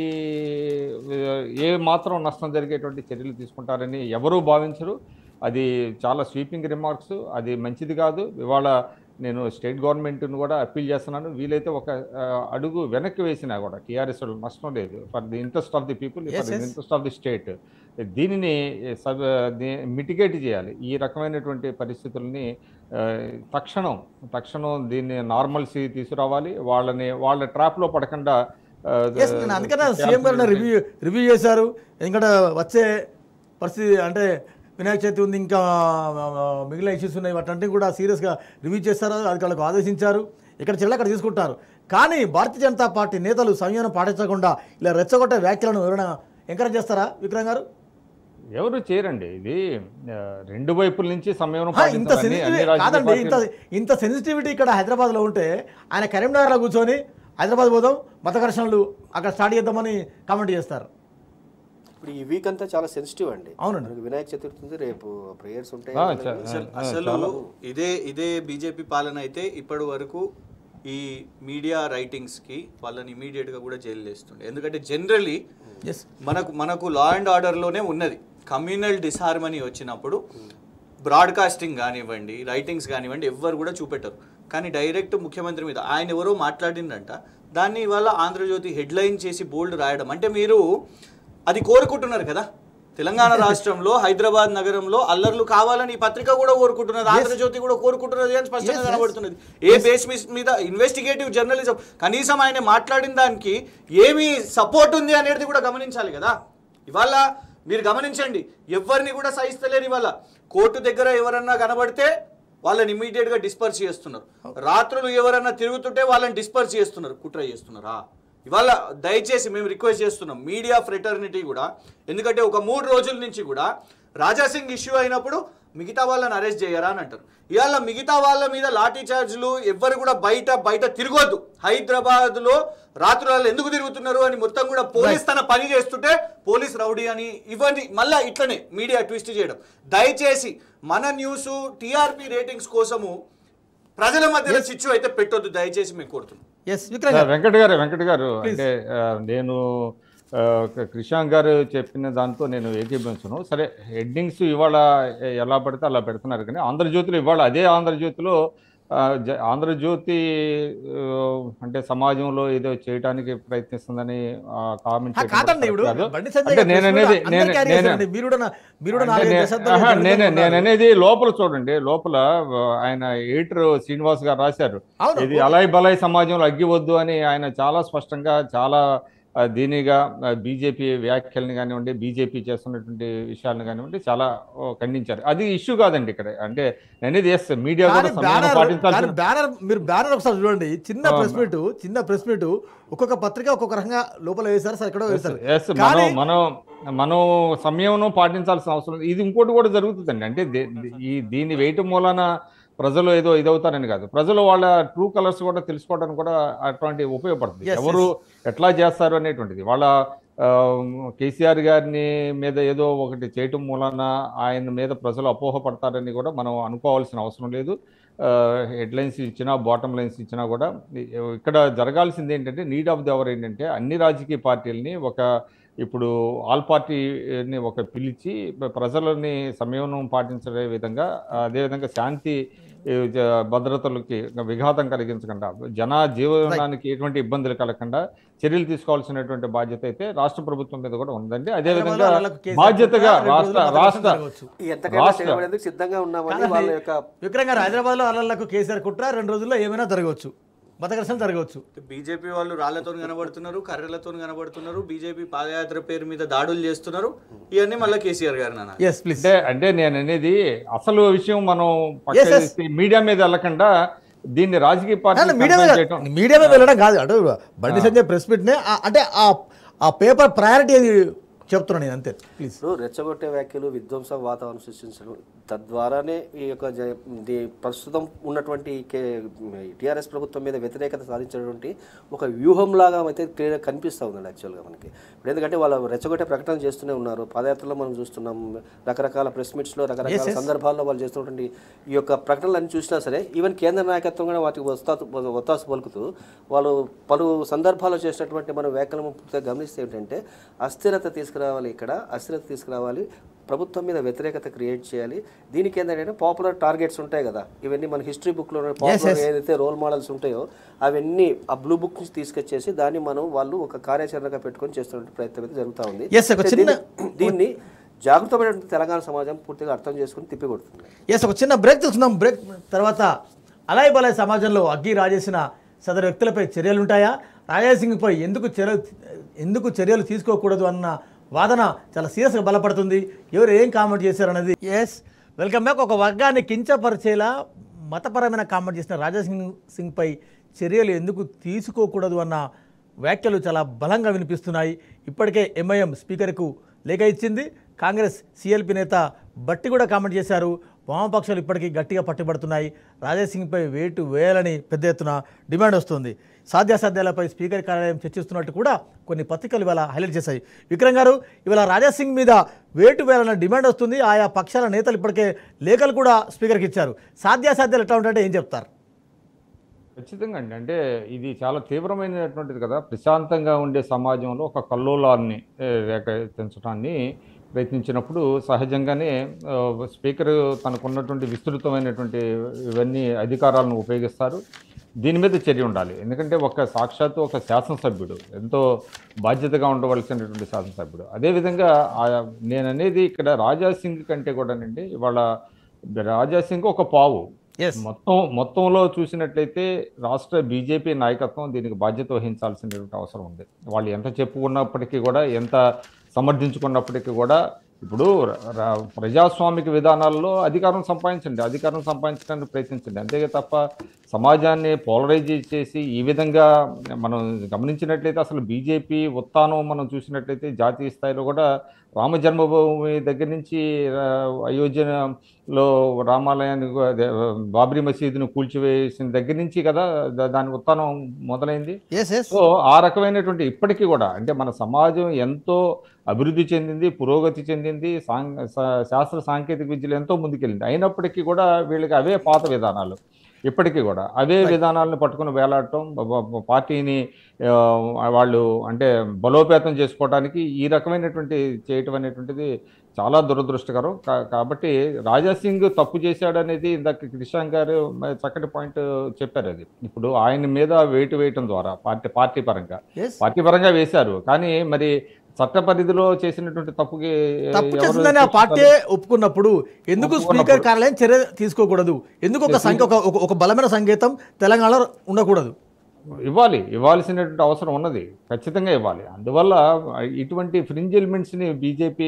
ఏ మాత్రం నష్టం జరిగేటువంటి చర్యలు తీసుకుంటారని ఎవరూ భావించరు అది చాలా స్వీపింగ్ రిమార్క్స్ అది మంచిది కాదు ఇవాళ నేను స్టేట్ గవర్నమెంట్ను కూడా అప్పీల్ చేస్తున్నాను వీలైతే ఒక ఆ, అడుగు వెనక్కి వేసినా కూడా టీఆర్ఎస్ నష్టం లేదు for the interest of the people Yes, for the yes. Interest of the state దీనిని సబ్ మిటిగేట్ చేయాలి ఈ రకమైనటువంటి పరిస్థితుల్ని ఆ, తక్షణం తక్షణం దీన్ని నార్మల్సీ తీసుకురావాలి వాళ్ళని వాళ్ళ ట్రాప్లో పడకుండా ఆ, ఎస్ నేను అందుకనే సీఎం గారు రివ్యూ రివ్యూ చేశారు ఎందుకంటే వచ్చే పరిస్థితి అంటే వినాయక చవితి ఉంది ఇంకా ఆ, మిగిలిన ఇష్యూస్ ఉన్నాయి వాటంటే కూడా సీరియస్గా రివ్యూ చేస్తారు అధికారులకు ఆదేశించారు ఇక్కడ చెల్లి అక్కడ తీసుకుంటారు కానీ భారతీయ జనతా పార్టీ నేతలు సంయమనం పాటించకుండా ఇలా రెచ్చగొట్టే వ్యాఖ్యలను ఎవరైనా ఎంకరేజ్ చేస్తారా విక్రమ్ గారు ఎవరు చేయరండి ఇది ఆ, రెండు వైపుల నుంచి సంయమనం హా, ఇంత పాటించాలని అన్ని సెన్సిటివిటీ రాజకీయ కాదండి ఇంత పార్టీలు- ఇంత సెన్సిటివిటీ ఇక్కడ హైదరాబాద్లో ఉంటే ఆయన కరీంనగర్లో కూర్చొని హైదరాబాద్ పోదాం మత ఘర్షణలు అక్కడ స్టార్ట్ చేద్దామని కామెంట్ చేస్తారు ఇప్పుడు ఈ వీక్ అంతా చాలా సెన్సిటివ్ అండి అవునండి. మనకి వినాయక చతుర్థి ఉంది రేపు ప్రేయర్స్ ఉంటాయి ఆ, చ- అసలు ఆ, అసలు చాలా- ఇదే ఇదే బీజేపీ పాలన అయితే ఇప్పటి వరకు ఈ మీడియా రైటింగ్స్కి వాళ్ళని ఇమీడియట్గా కూడా జైలు వేస్తుండే ఎందుకంటే జనరలీ ఎస్ మనకు మనకు లా అండ్ ఆర్డర్లోనే ఉన్నది కమ్యూనల్ డిస్హార్మనీ వచ్చినప్పుడు బ్రాడ్కాస్టింగ్ కానివ్వండి రైటింగ్స్ కానివ్వండి ఎవ్వరు కూడా చూపెట్టరు కానీ డైరెక్ట్ ముఖ్యమంత్రి మీద ఆయన ఎవరో మాట్లాడిందంట దాన్ని ఇవాళ ఆంధ్రజ్యోతి హెడ్లైన్ చేసి బోల్డ్ రాయడం అంటే మీరు అది కోరుకుంటున్నారు కదా తెలంగాణ రాష్ట్రంలో హైదరాబాద్ నగరంలో అల్లర్లు కావాలని ఈ పత్రిక కూడా కోరుకుంటున్నది ఆంధ్రజ్యోతి కూడా కోరుకుంటున్నది అని స్పష్టంగా Yes, yes. కనబడుతున్నది ఏ బేస్ మిస్ మీద ఇన్వెస్టిగేటివ్ జర్నలిజం కనీసం ఆయన మాట్లాడిన దానికి ఏమి సపోర్ట్ ఉంది అనేది కూడా గమనించాలి కదా ఇవాళ మీరు గమనించండి ఎవరిని కూడా సహిస్తలేరు ఇవాళ కోర్టు దగ్గర ఎవరన్నా కనబడితే వాళ్ళని ఇమీడియట్ గా డిస్పర్స్ చేస్తున్నారు రాత్రులు ఎవరన్నా తిరుగుతుంటే వాళ్ళని డిస్పర్స్ చేస్తున్నారు కుట్ర చేస్తున్నారా ఇవాళ దయచేసి మేము రిక్వెస్ట్ చేస్తున్నాం మీడియా ఫ్రెటర్నిటీ కూడా ఎందుకంటే ఒక మూడు రోజుల నుంచి కూడా రాజాసింగ్ ఇష్యూ అయినప్పుడు మిగతా వాళ్ళని అరెస్ట్ చేయరా అని అంటారు ఇవాళ మిగతా వాళ్ళ మీద లాఠీ చార్జ్లు ఎవ్వరు కూడా బయట బయట తిరగొద్దు హైదరాబాద్ లో రాత్రులలో ఎందుకు తిరుగుతున్నారు అని మొత్తం కూడా పోలీస్ తన పని చేస్తుంటే పోలీస్ రౌడీ అని ఇవన్నీ మళ్ళా ఇట్లనే మీడియా ట్విస్ట్ చేయడం దయచేసి మన న్యూస్ టీఆర్పీ రేటింగ్స్ కోసము ప్రజల మధ్యలో చిచ్చు అయితే పెట్టొద్దు దయచేసి మేము కోరుతున్నాం ఎస్ విక్రమ్ గారు వెంకట గారు వెంకట గారు అంటే ఆ, నేను ఆ, క్రిషాంక్ గారు చెప్పిన దాంతో నేను ఏకీభవించను సరే హెడ్డింగ్స్ ఇవాళ ఎలా పడితే అలా పెడుతున్నారు కానీ ఆంధ్రజ్యోతిలో ఇవాళ అదే ఆంధ్రజ్యోతిలో ఆ, జ- ఆంధ్రజ్యోతి ఆ, అంటే సమాజంలో ఏదో చేయడానికి ప్రయత్నిస్తుందని కామెంట్ ఆ, కాదండి ఇప్పుడు బండి సంజయ్ అంటే గారు నేను ప్రశ్న అనేది అందరూ నేను carry నేను చేశారండి. మీరు కూడా నా- మీరు కూడా అంటే నాలుగైదు నే- దశాబ్దాలుగా ఆహా, జర్నలిజంలో నేనే నేను ఉన్నారు. అనేది లోపల చూడండి లోపల ఆ, ఆయన ఎడిటర్ శ్రీనివాస్ గారు రాశారు అవును, ఇది ఓకే. అలాయ్ బలాయ్ సమాజంలో అగ్గివద్దు అని ఆయన చాలా స్పష్టంగా చాలా ఆ, దీనిగా బీజేపీ వ్యాఖ్యల్ని కానివ్వండి బీజేపీ చేస్తున్నటువంటి విషయాలను కానివ్వండి చాలా ఓ, ఖండించారు అది ఇష్యూ కాదండి ఇక్కడ అంటే అనేది ఎస్ మీడియా కానీ కూడా సమయం బ్యానర్ పాటించాల్సిన కానీ బ్యానర్ మీరు బ్యానర్ ఒకసారి చూడండి చిన్న ఆ, ప్రెస్ మీట్ చిన్న ప్రెస్ మీట్ ఒక్కొక్క పత్రిక ఒక్కొక్క రకంగా లోపల వేశారు సార్ ఎక్కడో వేశారు ఎస్ మనం కానీ మనం మనం సమయం పాటించాల్సిన అవసరం లేదు. ఇది ఇంకోటి కూడా జరుగుతుందండి అంటే దే- ఈ దీన్ని వేయటం మూలన ప్రజలు ఏదో ఇదవుతారని కాదు ప్రజలు వాళ్ళ ట్రూ కలర్స్ కూడా తెలుసుకోవడానికి కూడా అటువంటి ఉపయోగపడుతుంది Yes, ఎవరు ఎట్లా చేస్తారు అనేటువంటిది వాళ్ళ ఆ, కేసీఆర్ గారిని మీద ఏదో ఒకటి చేయటం మూలన ఆయన మీద ప్రజలు అపోహపడతారని కూడా మనం అనుకోవాల్సిన అవసరం లేదు హెడ్లైన్స్ ఇచ్చినా బాటమ్ లైన్స్ ఇచ్చినా కూడా ఇ- ఇక్కడ జరగాల్సింది ఏంటంటే నీడ్ ఆఫ్ ది అవర్ ఏంటంటే అన్ని రాజకీయ పార్టీలని ఒక ఇప్పుడు ఆల్ పార్టీని ఒక పిలిచి ప్రజలని సంయమనం పాటించే విధంగా అదేవిధంగా శాంతి ఏ, జ- భద్రతలకి విఘాతం కలిగించకుండా జన జీవనానికి ఎటువంటి ఇబ్బందులు కలగకుండా చర్యలు తీసుకోవాల్సినటువంటి బాధ్యత అయితే రాష్ట్ర ప్రభుత్వం మీద కూడా ఉందండి అదేవిధంగా వాళ్ళకు కేసీఆర్ బాధ్యతగా రెండు రోజులు రాష్ట్ర బతకడం రాష్ట్ర జరగవచ్చు. ఎంతకైనా రాష్ట్ర- చేయబడేందుకు సిద్ధంగా ఉన్నామని కాదండి. వాళ్ళ యొక్క విక్రమ్ గారు హైదరాబాద్ లో అల్లర్లకు కేసీఆర్ కుట్ర రెండు రోజుల్లో ఏమైనా జరగవచ్చు బతకర్షణ జరగవచ్చు బీజేపీ వాళ్ళు రాళ్లతో కనబడుతున్నారు కర్రలతో కనబడుతున్నారు బీజేపీ పాదయాత్ర పేరు మీద దాడులు చేస్తున్నారు ఇవన్నీ మళ్ళీ కేసీఆర్ గారు నాన్న ఎస్ ప్లీజ్ అంటే అంటే నేను అనేది అసలు విషయం మనం Yes, yes. మీడియా మీద వెళ్ళకుండా దీన్ని రాజకీయ పార్టీ మీడియా మీద మీడియా మీద వెళ్ళడం కాదు అటు బండి సంజయ్ ప్రెస్ మీట్ నే ఆ- అంటే ఆ ఆ పేపర్ ప్రయారిటీ అది చెప్తున్నాను నేను అంతే ప్లీజ్ ఇప్పుడు రెచ్చగొట్టే వ్యాఖ్యలు విధ్వంస వాతావరణం సృష్టించడం తద్వారానే ఈ యొక్క జ- ది ప్రస్తుతం ఉన్నటువంటి టీఆర్ఎస్ ప్రభుత్వం మీద వ్యతిరేకత సాధించినటువంటి ఒక వ్యూహంలాగా అయితే క్లియర్ కనిపిస్తూ ఉందండి యాక్చువల్గా మనకి ఇప్పుడు ఎందుకంటే వాళ్ళు రెచ్చగొట్టే ప్రకటన చేస్తూనే ఉన్నారు పాదయాత్రలో మనం చూస్తున్నాం రకరకాల ప్రెస్ మీట్స్లో రకరకాల సందర్భాల్లో వాళ్ళు చేస్తున్నటువంటి ఈ యొక్క ప్రకటనలన్నీ చూసినా సరే ఈవెన్ కేంద్ర నాయకత్వం కూడా వాటికి వస్తా ఒత్తాసు పలుకుతూ వాళ్ళు పలు సందర్భాల్లో చేసినటువంటి మన వ్యాఖ్యలను పూర్తిగా గమనిస్తే ఏంటంటే అస్థిరత తీసుకురావాలి ఇక్కడ అస్థిరత తీసుకురావాలి ప్రభుత్వం మీద వ్యతిరేకత క్రియేట్ చేయాలి దీనికి ఏంటంటే పాపులర్ టార్గెట్స్ ఉంటాయి కదా ఇవన్నీ మన హిస్టరీ బుక్లో పాపులర్ ఏదైతే రోల్ మోడల్స్ ఉంటాయో అవన్నీ ఆ బ్లూ బుక్ నుంచి తీసుకొచ్చేసి దాన్ని మనం వాళ్ళు ఒక కార్యాచరణగా పెట్టుకొని చేస్తున్న ప్రయత్నం అయితే జరుగుతూ ఉంది Yes, ఒక చిన్న- దీన్ని- దీన్ని జాగృతమైనటువంటి తెలంగాణ సమాజం పూర్తిగా అర్థం చేసుకుని తిప్పికొడుతుంది ఎస్ ఒక చిన్న బ్రేక్ తీసుకుందాం బ్రేక్ తర్వాత అలాయ్ బలాయ్ సమాజంలో అగ్గి రాజేసిన సదరు వ్యక్తులపై చర్యలు ఉంటాయా రాజాసింగ్పై ఎందుకు చర్యలు ఎందుకు చర్యలు తీసుకోకూడదు అన్న వాదన చాలా సీరియస్గా బలపడుతుంది ఎవరు ఏం కామెంట్ చేశారన్నది ఎస్ వెల్కమ్ బ్యాక్ ఒక వర్గాన్ని కించపరిచేలా మతపరమైన కామెంట్ చేసిన రాజాసింగ్ సింగ్పై చర్యలు ఎందుకు తీసుకోకూడదు అన్న వ్యాఖ్యలు చాలా బలంగా వినిపిస్తున్నాయి ఇప్పటికే ఎంఐఎం స్పీకర్కు లేఖ ఇచ్చింది కాంగ్రెస్ సిఎల్పి నేత బట్టి కూడా కామెంట్ చేశారు వామపక్షాలు ఇప్పటికీ గట్టిగా పట్టుబడుతున్నాయి రాజాసింగ్పై వేటు వేయాలని పెద్ద ఎత్తున డిమాండ్ వస్తుంది సాధ్యాసాధ్యాలపై స్పీకర్ కార్యాలయం చర్చిస్తున్నట్టు కూడా కొన్ని పత్రికలు ఇవాళ హైలైట్ చేశాయి విక్రమ్ గారు ఇవాళ రాజాసింగ్ మీద వేటు వేయాలన్న డిమాండ్ వస్తుంది ఆయా పక్షాల నేతలు ఇప్పటికే లేఖలు కూడా స్పీకర్కి ఇచ్చారు సాధ్యాసాధ్యాలు ఎట్లా ఉంటాయంటే ఏం చెప్తారు ఖచ్చితంగా అండి అంటే ఇది చాలా తీవ్రమైనటువంటిది కదా ప్రశాంతంగా ఉండే సమాజంలో ఒక కల్లోలాన్ని ఏ, రేకెత్తించడాన్ని ప్రయత్నించినప్పుడు సహజంగానే ఆ, స్పీకర్ తనకున్నటువంటి విస్తృతమైనటువంటి ఇవన్నీ అధికారాలను ఉపయోగిస్తారు దీని మీద చర్య ఉండాలి ఎందుకంటే ఒక సాక్షాత్తు ఒక శాసనసభ్యుడు ఎంతో బాధ్యతగా ఉండవలసినటువంటి శాసనసభ్యుడు అదేవిధంగా ఆ- నేను అనేది ఇక్కడ రాజా సింగ్ కంటే కూడానండి ఇవాళ రాజా సింగ్ ఒక పావు ఎస్ మొత్తం మొత్తంలో చూసినట్లయితే రాష్ట్ర బీజేపీ నాయకత్వం దీనికి బాధ్యత వహించాల్సినటువంటి అవసరం ఉంది వాళ్ళు ఎంత చెప్పుకున్నప్పటికీ కూడా ఎంత సమర్థించుకున్నప్పటికీ కూడా ఇప్పుడు ర- ర- ప్రజాస్వామిక విధానాల్లో అధికారం సంపాదించండి అధికారం సంపాదించడానికి ప్రయత్నించండి అంతే తప్ప సమాజాన్ని పోలరైజ్ చేసి ఈ విధంగా మనం గమనించినట్లయితే అసలు బీజేపీ ఉత్థానం మనం చూసినట్లయితే జాతీయ స్థాయిలో కూడా రామ జన్మభూమి దగ్గర నుంచి ఆ, అయోధ్యలో రామాలయాన్ని గు- అదే, బాబ్రీ మసీదును కూల్చివేసిన దగ్గర నుంచి కదా దా- దాని ఉత్థానం మొదలైంది ఎస్ ఎస్ సో ఆ రకమైనటువంటి ఇప్పటికీ కూడా అంటే మన సమాజం ఎంతో అభివృద్ధి చెందింది పురోగతి చెందింది సాం- సా- శాస్త్ర సాంకేతిక విద్యలు ఎంతో ముందుకెళ్ళింది అయినప్పటికీ కూడా వీళ్ళకి అవే పాత విధానాలు ఇప్పటికీ కూడా అవే విధానాలను పట్టుకుని వేలాడటం బ- బ- పార్టీని ఆ, వాళ్ళు అంటే బలోపేతం చేసుకోవడానికి ఈ రకమైనటువంటి చేయటం అనేటువంటిది చాలా దురదృష్టకరం కా- కాబట్టి రాజా సింగ్ తప్పు చేశాడనేది ఇందాక కిషాన్ గారు మ- చక్కటి పాయింట్ చెప్పారు అది ఇప్పుడు ఆయన మీద వెయిట్ వేయటం ద్వారా పార్టీ పార్టీ పరంగా ఎస్ పార్టీ పరంగా వేశారు కానీ మరి చట్ట పరిధిలో చేసినటువంటి తప్పుకి తప్పు ఎవరు చేసిందని ఆ పార్టీ ఒప్పుకున్నప్పుడు ఎందుకు ఒప్పుకున్నప్పుడు. స్పీకర్ కార్యాలయం చర్య తీసుకోకూడదు ఎందుకు ఒక సంఖ్య ఒక ఒక- ఒక బలమైన సంకేతం తెలంగాణలో ఉండకూడదు ఇవ్వాలి ఇవ్వాల్సినటువంటి అవసరం ఉన్నది ఖచ్చితంగా ఇవ్వాలి అందువల్ల ఇటువంటి ఫ్రింజ్ ఎలిమెంట్స్ని బీజేపీ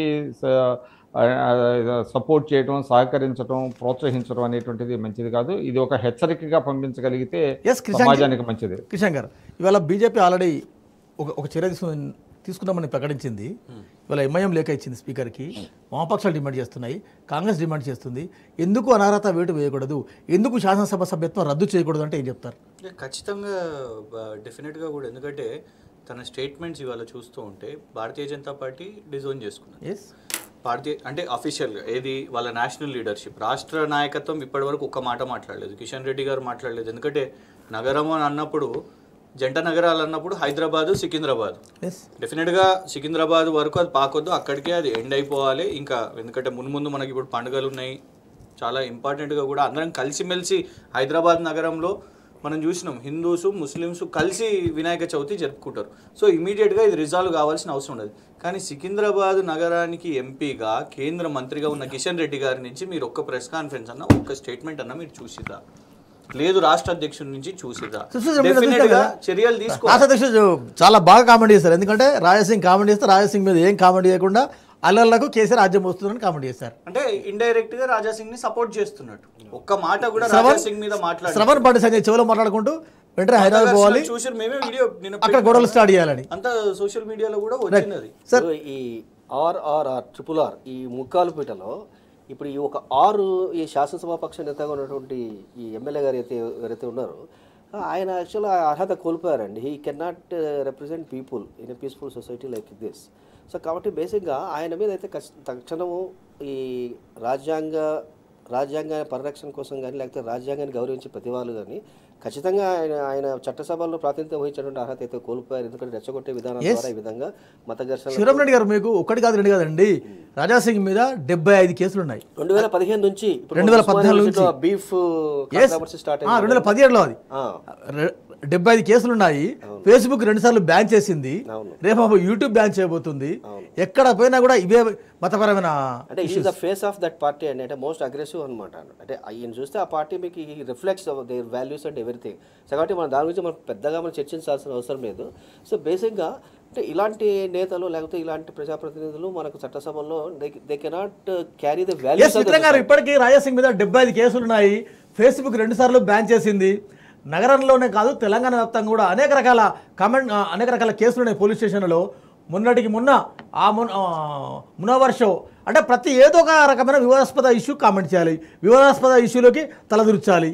సపోర్ట్ చేయడం సహకరించడం ప్రోత్సహించడం అనేటువంటిది మంచిది కాదు ఇది ఒక హెచ్చరికగా పంపించగలిగితే ఎస్ కిషన్ సమాజానికి మంచిది కిషన్ గారు ఇవాళ బీజేపీ ఆల్రెడీ ఒక ఒక చర్య తీసుకుని తీసుకున్నామని ప్రకటించింది ఇవాళ ఎంఐఎం లేఖ ఇచ్చింది స్పీకర్కి వామపక్షాలు డిమాండ్ చేస్తున్నాయి కాంగ్రెస్ డిమాండ్ చేస్తుంది ఎందుకు అనర్హత వేటు వేయకూడదు ఎందుకు శాసనసభ సభ్యత్వం రద్దు చేయకూడదు అంటే ఏం చెప్తారు అంటే ఖచ్చితంగా డెఫినెట్గా కూడా ఎందుకంటే తన స్టేట్మెంట్స్ ఇవాళ చూస్తూ ఉంటే భారతీయ జనతా పార్టీ డిజోన్ చేసుకున్నది ఎస్ భారతీయ అంటే అఫీషియల్గా ఏది వాళ్ళ నేషనల్ లీడర్షిప్ రాష్ట్ర నాయకత్వం ఇప్పటివరకు ఒక్క మాట మాట్లాడలేదు కిషన్ రెడ్డి గారు మాట్లాడలేదు ఎందుకంటే నగరం అని అన్నప్పుడు జంట నగరాలు అన్నప్పుడు హైదరాబాదు సికింద్రాబాద్ ఎస్ డెఫినెట్గా సికింద్రాబాద్ వరకు అది పాకొద్దు అక్కడికే అది ఎండ్ అయిపోవాలి ఇంకా ఎందుకంటే మున్ముందు మనకి ఇప్పుడు పండుగలు ఉన్నాయి చాలా ఇంపార్టెంట్గా కూడా అందరం కలిసిమెలిసి హైదరాబాద్ నగరంలో మనం చూసినాం హిందూస్ ముస్లిమ్స్ కలిసి వినాయక చవితి జరుపుకుంటారు సో ఇమీడియట్గా ఇది రిజాల్వ్ కావాల్సిన అవసరం ఉండదు కానీ సికింద్రాబాద్ నగరానికి ఎంపీగా కేంద్ర మంత్రిగా ఉన్న కిషన్ రెడ్డి గారి నుంచి మీరు ఒక్క ప్రెస్ కాన్ఫరెన్స్ అన్న ఒక్క స్టేట్మెంట్ అన్న మీరు చూసిరా లేదు రాష్ట్ర అధ్యక్షుడి నుంచి చూసిరా చూసి చెప్పండి, Definite చూస్తే గా కదా. చర్యలు తీసుకో రాష్ట్ర అధ్యక్షుడు చాలా బాగా కామెంట్ చేశారు ఎందుకంటే రాజసింగ్ కామెంట్ చేస్తే రాజసింగ్ మీద ఏం కామెంట్ చేయకుండా అల్లర్లకు కేసీఆర్ రాజ్యం వస్తుందని కామెంట్ చేశారు అంటే ఇండైరెక్ట్ గా రాజా సింగ్ ని సపోర్ట్ చేస్తున్నట్టు ఒక్క మాట కూడా శ్రవణ్ రాజా సింగ్ మీద మాట్లాడారు శ్రవణ్ పాటి సంజయ్ చెవులో మాట్లాడుకుంటూ వెంటనే హైదరాబాద్ పోవాలి చూసారు మేమే వీడియో నిన్న అక్కడ గొడవలు స్టార్ట్ చేయాలని అంతా సోషల్ మీడియాలో కూడా వచ్చింది అది సార్ ఇప్పుడు ఈ ఆర్ఆర్ఆర్ ట్రిపుల్ ఆర్ ఈ ముక్కాలుపేటలో ఇప్పుడు ఈ ఒక ఆరు ఈ శాసనసభా పక్ష నేతగా ఉన్నటువంటి ఈ ఎమ్మెల్యే గారు అయితే ఎవరైతే ఉన్నారో ఆయన యాక్చువల్గా అర్హత కోల్పోయారండి he can not represent people in a peaceful society like this so కాబట్టి బేసిక్గా ఆయన మీద అయితే ఖచ్- తక్షణము ఈ రాజ్యాంగ రాజ్యాంగ పరిరక్షణ కోసం కానీ లేకపోతే రాజ్యాంగాన్ని గౌరవించే ప్రతి వాళ్ళు కానీ ఖచ్చితంగా ఆయన ఆయన చట్టసభల్లో ప్రాతినిధ్యం వహించినటువంటి అర్హత అయితే కోల్పోయారు ఎందుకంటే రెచ్చగొట్టే విధానం ద్వారా ఈ విధంగా మత ఘర్షణ శివరామ్ రెడ్డి గారు మీకు ఒకటి కాదు రెండు కాదండి రాజాసింగ్ మీద డెబ్బై ఐదు కేసులు ఉన్నాయి రెండు వేల పదిహేను నుంచి ఇప్పుడు రెండు వేల ఉస్మానియా పద్నాలుగు యూనివర్సిటీలో నుంచి. Beef Yes. కాంట్రవర్సీ స్టార్ట్ ఆ, రెండు వేల పదిహేడులో అది ఆ, రె- డెబ్బై ఐదు కేసులు ఉన్నాయి ఫేస్బుక్ రెండు సార్లు బ్యాన్ చేసింది అవును. రేపు యూట్యూబ్ బ్యాన్ చేయబోతుంది ఎక్కడ పోయినా కూడా ఇవే మతపరమైన అంటే ఈ the face of that party అండి అంటే మోస్ట్ అగ్రెసివ్ అనమాట అంటే ఈయన చూస్తే ఆ పార్టీ మీకు reflects their values and everything so కాబట్టి మన దాని గురించి మనం పెద్దగా మనం చర్చించాల్సిన అవసరం లేదు సో బేసిక్గా అంటే ఇలాంటి నేతలు లేకపోతే ఇలాంటి ప్రజాప్రతినిధులు మనకు చట్టసభల్లో they cannot carry the yes values మిత్రం గారు ఇప్పటికీ రాజాసింగ్ మీద డెబ్బై ఐదు కేసులు ఉన్నాయి ఫేస్బుక్ రెండు సార్లు బ్యాన్ చేసింది నగరంలోనే కాదు తెలంగాణ వ్యాప్తంగా కూడా అనేక రకాల కమెంట్ ఆ, అనేక రకాల కేసులు ఉన్నాయి పోలీస్ స్టేషన్లలో మొన్నటికి మొన్న ఆ మొన్న ఆ, మునవర్ షో అంటే ప్రతి ఏదో ఒక రకమైన వివాదాస్పద ఇష్యూ కామెంట్ చేయాలి వివాదాస్పద ఇష్యూలోకి తలదూర్చాలి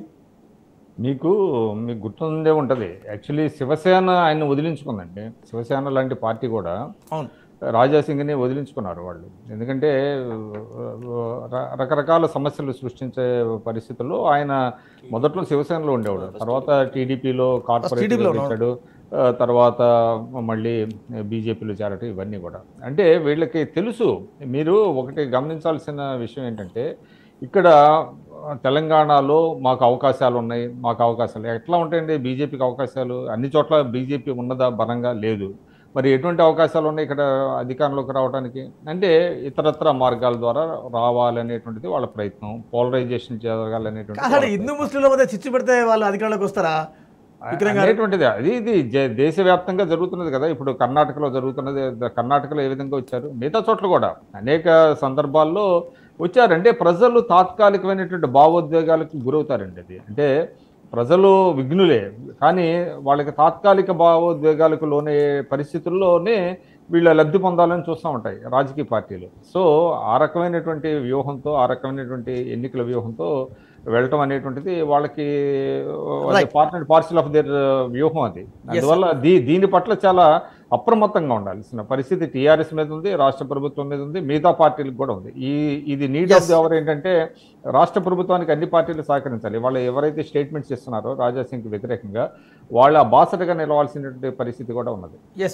మీకు మీకు గుర్తుండే ఉంటుంది యాక్చువల్లీ శివసేన ఆయన వదిలించుకుందండి శివసేన లాంటి పార్టీ కూడా అవును రాజాసింగ్ని వదిలించుకున్నారు వాళ్ళు ఎందుకంటే ర- రకరకాల సమస్యలు సృష్టించే పరిస్థితుల్లో ఆయన మొదట్లో శివసేనలో ఉండేవాడు తర్వాత టీడీపీలో కార్పొరేట్ టీడీపీలో ఉన్నాడు. వచ్చాడు ఆ, తర్వాత మళ్ళీ బీజేపీలో చేరటం ఇవన్నీ కూడా అంటే వీళ్ళకి తెలుసు మీరు ఒకటి గమనించాల్సిన విషయం ఏంటంటే ఇక్కడ తెలంగాణలో మాకు అవకాశాలు ఉన్నాయి మాకు అవకాశాలు ఎట్లా ఉంటాయండి బీజేపీకి అవకాశాలు అన్ని చోట్ల బీజేపీ ఉన్నదా బలంగా లేదు మరి ఎటువంటి అవకాశాలు ఉన్నాయి ఇక్కడ అధికారంలోకి రావడానికి అంటే ఇతరత్ర మార్గాల ద్వారా రావాలనేటువంటిది వాళ్ళ ప్రయత్నం పోలరైజేషన్ జరగాలనేటువంటిది అసలు వాళ్ళ హిందూ ముస్లింల మధ్య చిచ్చు పెడితే వాళ్ళు అధికారంలోకి వస్తారా విక్రమ్ గారు అనేటువంటిది అది ఇది జ- దేశవ్యాప్తంగా జరుగుతున్నది కదా ఇప్పుడు కర్ణాటకలో జరుగుతున్నది ద- కర్ణాటకలో ఏ విధంగా వచ్చారు మిగతా చోట్ల కూడా అనేక సందర్భాల్లో వచ్చారు అంటే ప్రజలు తాత్కాలికమైనటువంటి భావోద్వేగాలకు గురవుతారండి అది అంటే ప్రజలు విఘ్నులే కానీ వాళ్ళకి తాత్కాలిక భావోద్వేగాలకు లోనే పరిస్థితుల్లోనే వీళ్ళ లబ్ధి పొందాలని చూస్తూ ఉంటాయి రాజకీయ పార్టీలు సో ఆ రకమైనటువంటి వ్యూహంతో ఆ రకమైనటువంటి ఎన్నికల వ్యూహంతో వెళ్ళటం అనేటువంటిది వాళ్ళకి Right. Part and parcel of their వ్యూహం అది అందువల్ల దీ దీని పట్ల చాలా అప్రమత్తంగా ఉండాల్సిన పరిస్థితి టీఆర్ఎస్ మీద ఉంది రాష్ట్ర ప్రభుత్వం మీద ఉంది మిగతా పార్టీలకు కూడా ఉంది ఈ ఇది నీడ్ ఆఫ్ ది అవర్ ఏంటంటే రాష్ట్ర ప్రభుత్వానికి అన్ని పార్టీలు సహకరించాలి వాళ్ళు ఎవరైతే స్టేట్మెంట్స్ ఇస్తున్నారో రాజాసింగ్కి వ్యతిరేకంగా వాళ్ళ బాసటగా నిలవాల్సినటువంటి పరిస్థితి కూడా ఉన్నది yes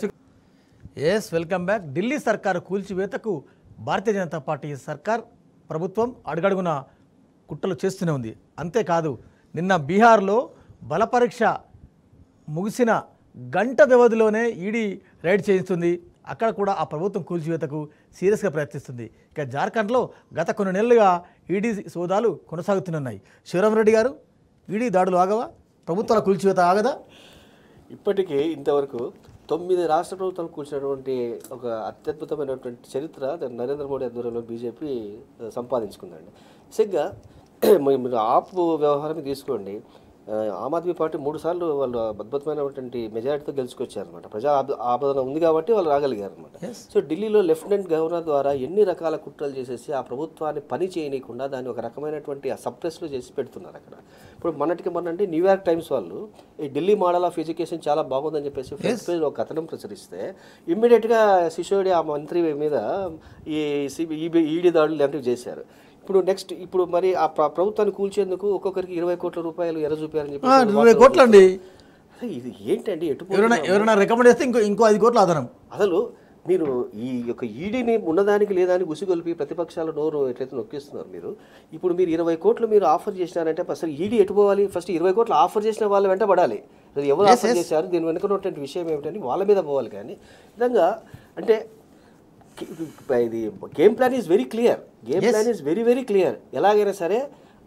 yes welcome back Delhi సర్కారు కూల్చివేతకు భారతీయ జనతా పార్టీ సర్కార్ ప్రభుత్వం అడుగడుగున కుట్రలు చేస్తూనే ఉంది అంతేకాదు నిన్న బీహార్లో బలపరీక్ష ముగిసిన గంట వ్యవధిలోనే ఈడీ రైడ్ చేయిస్తుంది అక్కడ కూడా ఆ ప్రభుత్వం కూల్చివేతకు సీరియస్గా ప్రయత్నిస్తుంది ఇక జార్ఖండ్లో గత కొన్ని నెలలుగా ఈడీ సోదాలు కొనసాగుతున్నాయి శివరామరెడ్డి గారు ఈడీ దాడులు ఆగవా ప్రభుత్వాల కూల్చివేత ఆగదా ఇప్పటికీ ఇంతవరకు తొమ్మిది రాష్ట్ర ప్రభుత్వాలు కూర్చున్నటువంటి ఒక అత్యద్భుతమైనటువంటి చరిత్ర నరేంద్ర మోడీ ఆధ్వర్యంలో బీజేపీ సంపాదించుకుందండి నిజంగా మీ- మీరు ఆప్ వ్యవహారం తీసుకోండి ఆ, ఆమ్ ఆద్మీ పార్టీ మూడు సార్లు వాళ్ళు అద్భుతమైనటువంటి మెజారిటీతో గెలుచుకొచ్చారనమాట ప్రజా ఆప- ఆపదన ఉంది కాబట్టి వాళ్ళు రాగలిగారు అనమాట సో ఢిల్లీలో లెఫ్టినెంట్ గవర్నర్ ద్వారా ఎన్ని రకాల కుట్రలు చేసేసి ఆ ప్రభుత్వాన్ని పని చేయనీయకుండా దాన్ని ఒక రకమైనటువంటి సప్రెస్లో చేసి పెడుతున్నారు అక్కడ ఇప్పుడు మొన్నటికి మొన్న అంటే న్యూయార్క్ టైమ్స్ వాళ్ళు ఈ ఢిల్లీ మోడల్ ఆఫ్ ఎడ్యుకేషన్ చాలా బాగుందని చెప్పేసి ఫ్రంట్ పేజ్ ఒక కథనం ప్రచురిస్తే ఇమ్మీడియట్గా సిసోడి ఆ మంత్రి మీద ఈ సిబి ఈడీ దాడులు లాంటివి చేశారు ఇప్పుడు నెక్స్ట్ ఇప్పుడు మరి ఆ ప్ర- ప్రభుత్వాన్ని కూల్చేందుకు ఒక్కొక్కరికి ఇరవై కోట్ల రూపాయలు ఎర చూపారని చెప్పి ఆ, ఇరవై కోట్లు అండి అసలు ఇది ఏంటండి ఎటు ఎవరైనా ఎవరైనా రికమెండ్ చేస్తే ఇంకో ఇంకో ఐదు కోట్ల అదనం అసలు మీరు ఈ యొక్క ఈడీని ఉన్నదానికి లేదానికి ఉసిగొలిపి ప్రతిపక్షాల నోరు ఎట్లయితే నొక్కిస్తున్నారు మీరు ఇప్పుడు మీరు ఇరవై కోట్లు మీరు ఆఫర్ చేసినారంటే అసలు ఈడీ ఎటు పోవాలి ఫస్ట్ ఇరవై కోట్లు ఆఫర్ చేసిన వాళ్ళ వెంట పడాలి అసలు ఎవరు ఆఫర్ చేశారు దీని వెనుక ఉన్నటువంటి విషయం ఏమిటని వాళ్ళ మీద పోవాలి కానీ విధంగా అంటే కి- ఇది game plan is very clear game plan is very very clear ఎలాగైనా సరే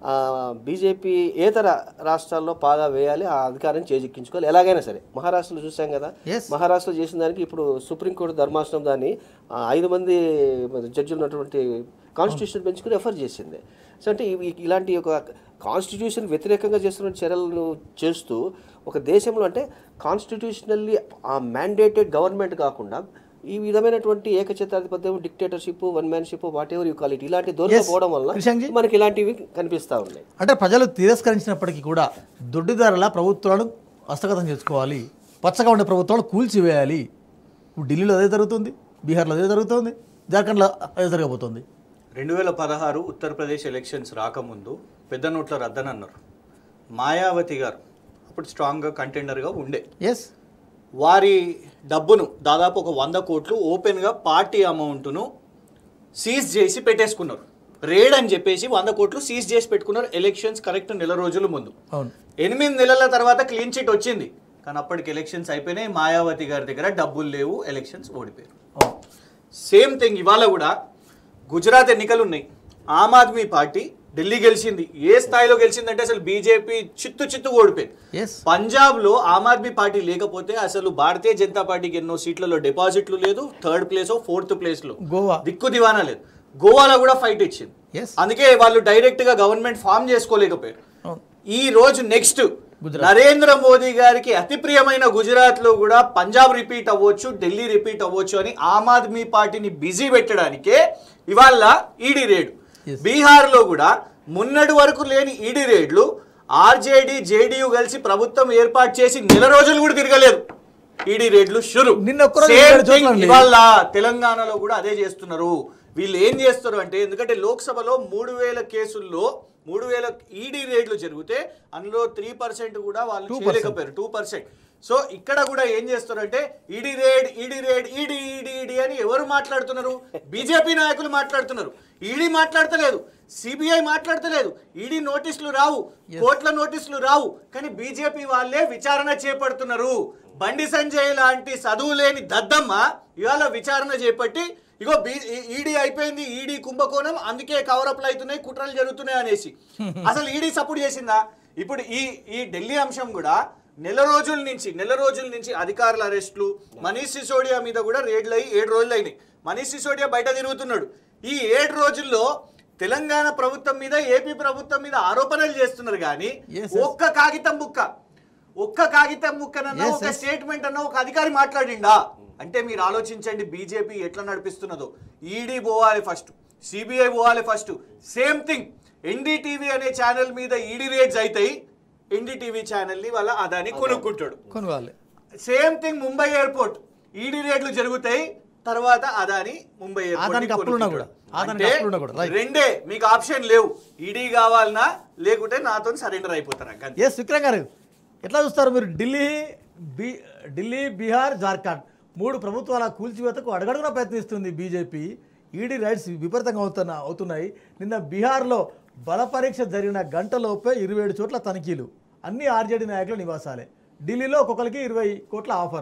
బీజేపీ ఏతర రాష్ట్రాల్లో పాగా వేయాలి ఆ అధికారం చేజిక్కించుకోవాలి ఎలాగైనా సరే మహారాష్ట్రలో చూసాం కదా Yes. మహారాష్ట్రలో చేసిన దానికి ఇప్పుడు సుప్రీంకోర్టు ధర్మాసనం దాన్ని ఆ, ఐదు మంది జడ్జిలు ఉన్నటువంటి కాన్స్టిట్యూషన్ బెంచ్కు రెఫర్ చేసింది సో అంటే ఇవి- ఇలాంటి ఒక కాన్స్టిట్యూషన్ వ్యతిరేకంగా చేస్తున్న చర్యలను చేస్తూ ఒక దేశంలో అంటే కాన్స్టిట్యూషనల్లీ ఆ మ్యాండేటెడ్ గవర్నమెంట్ కాకుండా ఈ విధమైనటువంటి ఏకఛత్రాధిపత్యం dictatorship one manship whatever you call it ఇలాంటి దూరంగా పోవడం వల్ల కృష్ణంజీ? మనకి ఇలాంటివి కనిపిస్తా ఉన్నాయి అంటే ప్రజలు తిరస్కరించినప్పటికీ కూడా దొడ్డిదారుల ప్రభుత్వాలను హస్తగతం చేసుకోవాలి పచ్చగా ఉండే ప్రభుత్వాలు కూల్చివేయాలి ఇప్పుడు ఢిల్లీలో అదే జరుగుతుంది బీహార్లో అదే జరుగుతుంది జార్ఖండ్లో అదే జరగబోతుంది రెండు వేల పదహారు ఉత్తరప్రదేశ్ ఎలక్షన్స్ రాకముందు పెద్ద నోట్ల రద్దని అన్నారు మాయావతి గారు అప్పుడు స్ట్రాంగ్గా కంటెండర్గా ఉండే ఎస్ వారి డబ్బును దాదాపు ఒక వంద కోట్లు ఓపెన్గా పార్టీ అమౌంట్ను సీజ్ చేసి పెట్టేసుకున్నారు రేడ్ అని చెప్పేసి వంద కోట్లు సీజ్ చేసి పెట్టుకున్నారు ఎలక్షన్స్ కరెక్ట్ నెల రోజుల ముందు అవును ఎనిమిది నెలల తర్వాత క్లీన్ చిట్ వచ్చింది కానీ అప్పటికి ఎలక్షన్స్ అయిపోయినాయి మాయావతి గారి దగ్గర డబ్బులు లేవు ఎలక్షన్స్ ఓడిపోయారు అవును సేమ్ థింగ్ ఇవాళ కూడా గుజరాత్ ఎన్నికలు ఉన్నాయి ఆమ్ ఆద్మీ పార్టీ ఢిల్లీ గెలిచింది ఏ స్థాయిలో గెలిచిందంటే అసలు బీజేపీ చిత్తు చిత్తు ఓడిపోయింది ఎస్ పంజాబ్లో ఆమ్ ఆద్మీ పార్టీ లేకపోతే అసలు భారతీయ జనతా పార్టీకి ఎన్నో సీట్లలో డిపాజిట్లు లేదు థర్డ్ ప్లేస్ ఫోర్త్ ప్లేస్లో గోవా దిక్కు దివానా లేదు గోవాలో కూడా ఫైట్ ఇచ్చింది ఎస్ అందుకే వాళ్ళు డైరెక్ట్ గా గవర్నమెంట్ ఫామ్ చేసుకోలేకపోయారు అవును ఈ రోజు నెక్స్ట్ నరేంద్ర మోదీ గారికి అతి ప్రియమైన గుజరాత్ లో కూడా పంజాబ్ రిపీట్ అవ్వచ్చు ఢిల్లీ రిపీట్ అవ్వచ్చు అని ఆమ్ ఆద్మీ పార్టీని బిజీ పెట్టడానికే ఇవాళ ఈడీ రేడు Yes. బీహార్ లో కూడా మున్నటి వరకు లేని ఈడీ రేడ్లు ఆర్జేడీ జేడీయూ కలిసి ప్రభుత్వం ఏర్పాటు చేసి నెల రోజులు కూడా తిరగలేదు ఈడీ రేడ్లు షురు నిన్న ఒక్కరోజు Same ఏడు చోట్ల thing అండి. ఇవాళ తెలంగాణలో కూడా అదే చేస్తున్నారు వీళ్ళు ఏం చేస్తారు అంటే ఎందుకంటే లోక్సభలో మూడు వేల కేసుల్లో మూడు వేల ఈడీ రేడ్లు జరిగితే అందులో త్రీ పర్సెంట్ కూడా వాళ్ళు 2%. చేయలేకపోయారు టూ పర్సెంట్ సో ఇక్కడ కూడా ఏం చేస్తారంటే ED raid ED raid ED ED ED అని ఎవరు మాట్లాడుతున్నారు బీజేపీ నాయకులు మాట్లాడుతున్నారు ఈడీ మాట్లాడతలేదు సిబిఐ మాట్లాడతలేదు ఈడీ నోటీసులు రావు కోట్ల నోటీసులు రావు కానీ బీజేపీ వాళ్ళే విచారణ చేపడుతున్నారు బండి సంజయ్ లాంటి చదువు లేని దద్దమ్మ ఇవాళ విచారణ చేపట్టి ఇగో ఈడీ అయిపోయింది ఈడీ కుంభకోణం అందుకే కవరప్లు అవుతున్నాయి కుట్రలు జరుగుతున్నాయి అనేసి అసలు ఈడీ సపోర్ట్ చేసిందా ఇప్పుడు ఈ ఈ ఢిల్లీ అంశం కూడా నెల రోజుల నుంచి నెల రోజుల నుంచి అధికారుల అరెస్టులు మనీష్ సిసోడియా మీద కూడా రేడ్లు అయ్యి ఏడు రోజులు అయినాయి మనీష్ సిసోడియా బయట తిరుగుతున్నాడు ఈ ఏడు రోజుల్లో తెలంగాణ ప్రభుత్వం మీద ఏపీ ప్రభుత్వం మీద ఆరోపణలు చేస్తున్నారు కానీ Yes, yes. ఒక్క కాగితం బుక్క ఒక్క కాగితం ముక్కనన్నా Yes, ఒక yes. స్టేట్మెంట్ అన్న ఒక అధికారి మాట్లాడిండా అంటే మీరు ఆలోచించండి బీజేపీ ఎట్లా నడిపిస్తున్నదో ఈడీ పోవాలి ఫస్ట్ సిబిఐ పోవాలి ఫస్ట్ సేమ్ థింగ్ ఎన్డీటీవీ అనే ఛానల్ మీద ఈడీ రేట్స్ అవుతాయి ఎన్డీటీవీ ఛానల్ ని వాళ్ళ అదాని కొనుక్కుంటాడు కొనుగోలు same thing Mumbai airport ED రేట్లు జరుగుతాయి తర్వాత అదాని ముంబై ఎయిర్పోర్ట్ అదానికి అప్పులున్నా కూడా. అదానికి అప్పులున్నా కూడా, right. రెండే మీకు ఆప్షన్ లేవు ఈడీ కావాలన్నా లేకుంటే నాతో సరెండర్ అయిపోతారా అంతే. ఎస్ విక్రమ్ గారు ఎట్లా చూస్తారు మీరు ఢిల్లీ బీ ఢిల్లీ బీహార్ జార్ఖండ్ మూడు ప్రభుత్వాల కూల్చివేతకు అడగడుగున ప్రయత్నిస్తుంది బీజేపీ ఈడీ రైట్స్ విపరీతంగా అవుతున్న అవుతున్నాయి నిన్న బీహార్లో బల పరీక్ష జరిగిన గంటలోపే ఇరవై ఏడు చోట్ల తనిఖీలు అన్ని ఆర్జేడీ నాయకుల నివాసాలే ఢిల్లీలో ఒక్కొక్కరికి ఇరవై కోట్ల ఆఫర్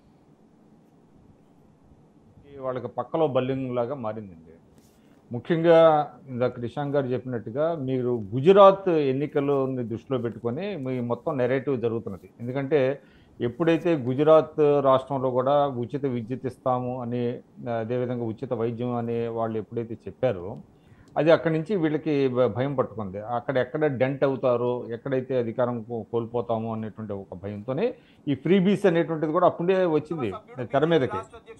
ఈ వాళ్ళకి పక్కలో బల్లింగ్ లాగా మారిందండి ముఖ్యంగా ఇందాక క్రిషాంక్ గారు చెప్పినట్టుగా మీరు గుజరాత్ ఎన్నికలని దృష్టిలో పెట్టుకొని మీ మొత్తం నెరేటివ్ జరుగుతున్నది ఎందుకంటే ఎప్పుడైతే గుజరాత్ రాష్ట్రంలో కూడా ఉచిత విద్యుత్ ఇస్తాము అని అదేవిధంగా ఉచిత వైద్యం అని వాళ్ళు ఎప్పుడైతే చెప్పారో అది అక్కడి నుంచి వీళ్ళకి భ- భయం పట్టుకుంది అక్కడ ఎక్కడ డెంట్ అవుతారో ఎక్కడైతే అధికారం కో- కోల్పోతామో అనేటువంటి ఒక భయంతోనే ఈ ఫ్రీబీస్ అనేటువంటిది కూడా అప్పుడే వచ్చింది తెర మీదకి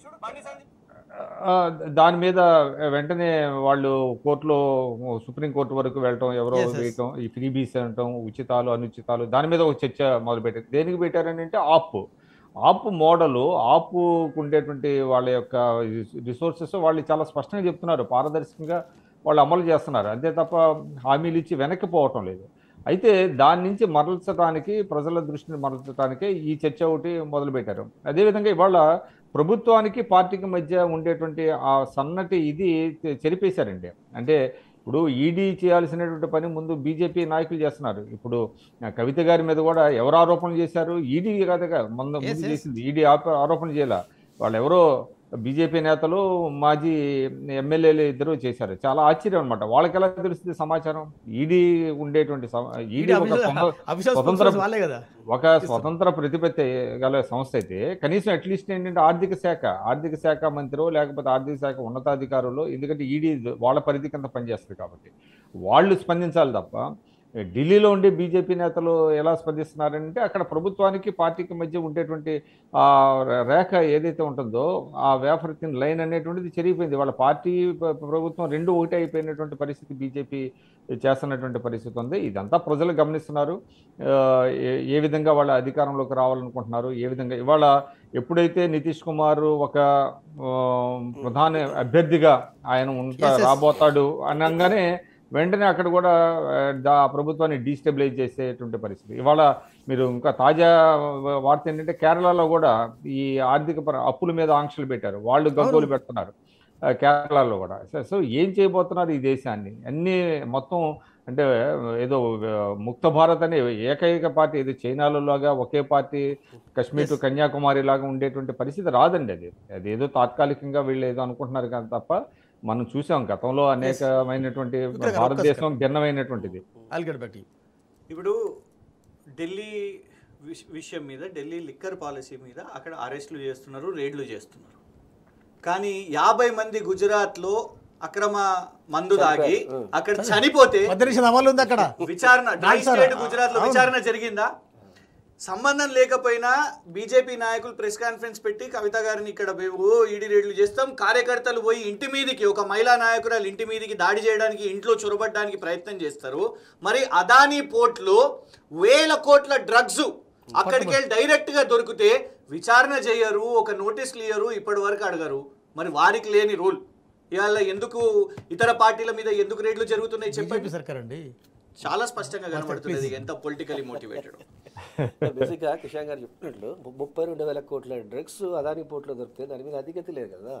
ఆ, దాని మీద వెంటనే వాళ్ళు కోర్టులో సుప్రీంకోర్టు వరకు వెళ్ళటం ఎవరో Yes, yes. వేయటం ఈ ఫ్రీబీస్ అనటం ఉచితాలు అనుచితాలు దాని మీద ఒక చర్చ మొదలుపెట్టారు దేనికి పెట్టారని అంటే ఆప్ ఆప్ మోడలు ఆప్ ఉండేటువంటి వాళ్ళ యొక్క రిసోర్సెస్ వాళ్ళు చాలా స్పష్టంగా చెప్తున్నారు పారదర్శకంగా వాళ్ళు అమలు చేస్తున్నారు అంతే తప్ప హామీలు ఇచ్చి వెనక్కి పోవటం లేదు అయితే దాని నుంచి మరల్చడానికి ప్రజల దృష్టిని మరల్చడానికే ఈ చర్చ ఒకటి మొదలుపెట్టారు అదేవిధంగా ఇవాళ ప్రభుత్వానికి పార్టీకి మధ్య ఉండేటువంటి ఆ సన్నటి ఇది చె- చెరిపేశారండి అంటే ఇప్పుడు ఈడీ చేయాల్సినటువంటి పని ముందు బీజేపీ నాయకులు చేస్తున్నారు ఇప్పుడు ఆ, కవిత గారి మీద కూడా ఎవరు ఆరోపణలు చేశారు ఈడీ కాదుగా ముందు Yes, ముందు yes. చేసింది ఈడీ ఆరోపణ చేయాల వాళ్ళు ఎవరో బీజేపీ నేతలు మాజీ ఎమ్మెల్యేలు ఇద్దరు చేశారు చాలా ఆశ్చర్యం అనమాట వాళ్ళకి ఎలా తెలుస్తుంది సమాచారం ఈడీ ఉండేటువంటి సమ- ఈడీ ఒక స్వతంత్ర- అఫీషియల్ స్వతంత్ర వాళ్ళే కదా ఒక స్వతంత్ర ప్రతిపత్తి గల సంస్థ అయితే కనీసం అట్లీస్ట్ ఏంటంటే ఆర్థిక శాఖ ఆర్థిక శాఖ మంత్రో లేకపోతే ఆర్థిక శాఖ ఉన్నతాధికారులు ఎందుకంటే ఈడీ వాళ్ళ పరిధి కింద పనిచేస్తుంది కాబట్టి వాళ్ళు స్పందించాలి తప్ప ఢిల్లీలో ఉండే బీజేపీ నేతలు ఎలా స్పందిస్తున్నారంటే అక్కడ ప్రభుత్వానికి పార్టీకి మధ్య ఉండేటువంటి ఆ రేఖ ఏదైతే ఉంటుందో ఆ వేఫర్ కింద లైన్ అనేటువంటిది చెరిగిపోయింది వాళ్ళ పార్టీ ప్ర- ప్రభుత్వం రెండు ఒకటి అయిపోయినటువంటి పరిస్థితి బీజేపీ చేస్తున్నటువంటి పరిస్థితి ఉంది ఇదంతా ప్రజలు గమనిస్తున్నారు ఆ, ఏ- ఏ విధంగా వాళ్ళ అధికారంలోకి రావాలనుకుంటున్నారు ఏ విధంగా ఇవాళ ఎప్పుడైతే నితీష్ కుమార్ ఒక ఆ, ప్రధాన అభ్యర్థిగా ఆయన ఉంటా Yes, yes. రాబోతాడు అనగానే వెంటనే అక్కడ కూడా ఆ, దా ప్రభుత్వాన్ని డీస్టెబిలైజ్ చేసేటువంటి పరిస్థితి ఇవాళ మీరు ఇంకా తాజా వార్త ఏంటంటే కేరళలో కూడా ఈ ఆర్థిక పర- అప్పుల మీద ఆంక్షలు పెట్టారు వాళ్ళు గగ్గోలు పెడుతున్నారు ఆ, కేరళలో కూడా సో- సో ఏం చేయబోతున్నారు ఈ దేశాన్ని అన్ని మొత్తం అంటే ఏదో ఆ, ముక్త భారత్ అనే ఏకైక పార్టీ ఏదో చైనాలో లాగా ఒకే పార్టీ కశ్మీర్ టు కన్యాకుమారి లాగా ఉండేటువంటి పరిస్థితి రాదండి అది అది ఏదో తాత్కాలికంగా వీళ్ళు ఏదో అనుకుంటున్నారు కానీ తప్ప మనం చూసాం గతంలో అనేకమైనటువంటి విక్రమ్, భారతదేశం భిన్నమైనటువంటిది ఐల్ గెట్ బ్యాక్ ఇప్పుడు ఢిల్లీ విష- విషయం మీద ఢిల్లీ లిక్కర్ పాలసీ మీద అక్కడ అరెస్టులు చేస్తున్నారు రేడ్లు చేస్తున్నారు కానీ యాభై మంది గుజరాత్లో అక్రమ మందు దాగి అక్కడ చనిపోతే పది నిమిషాలు అమలు ఉంది అక్కడ విచారణ డ్రై సార్, స్టేట్ గుజరాత్ లో అవును. విచారణ జరిగిందా సంబంధం లేకపోయినా బీజేపీ నాయకులు ప్రెస్ కాన్ఫరెన్స్ పెట్టి కవిత గారిని ఇక్కడ మేము ఈడీ రేడ్లు చేస్తాం కార్యకర్తలు పోయి ఇంటి మీదకి ఒక మహిళా నాయకురాలు ఇంటి మీదకి దాడి చేయడానికి ఇంట్లో చొరబడడానికి ప్రయత్నం చేస్తారు మరి అదానీ పోర్ట్లో వేల కోట్ల డ్రగ్స్ అక్కడికి వెళ్ళి డైరెక్ట్ గా దొరికితే విచారణ చేయరు ఒక నోటీస్ క్లియరు ఇప్పటి వరకు అడగరు మరి వారికి లేని రూల్ ఇవాళ ఎందుకు ఇతర పార్టీల మీద ఎందుకు రేట్లు జరుగుతున్నాయి చెప్పండి బీజేపీ సర్కార్ అండి చాలా స్పష్టంగా కనబడుతుంది ఎంత పొలిటికలీ మోటివేటెడ్ బేసిక్గా కిషాన్ గారు చెప్పినట్లు ము- ముప్పై రెండు వేల కోట్ల డ్రగ్స్ అదాని పోర్ట్లో దొరికితే దాని మీద అధిగతి లేదు కదా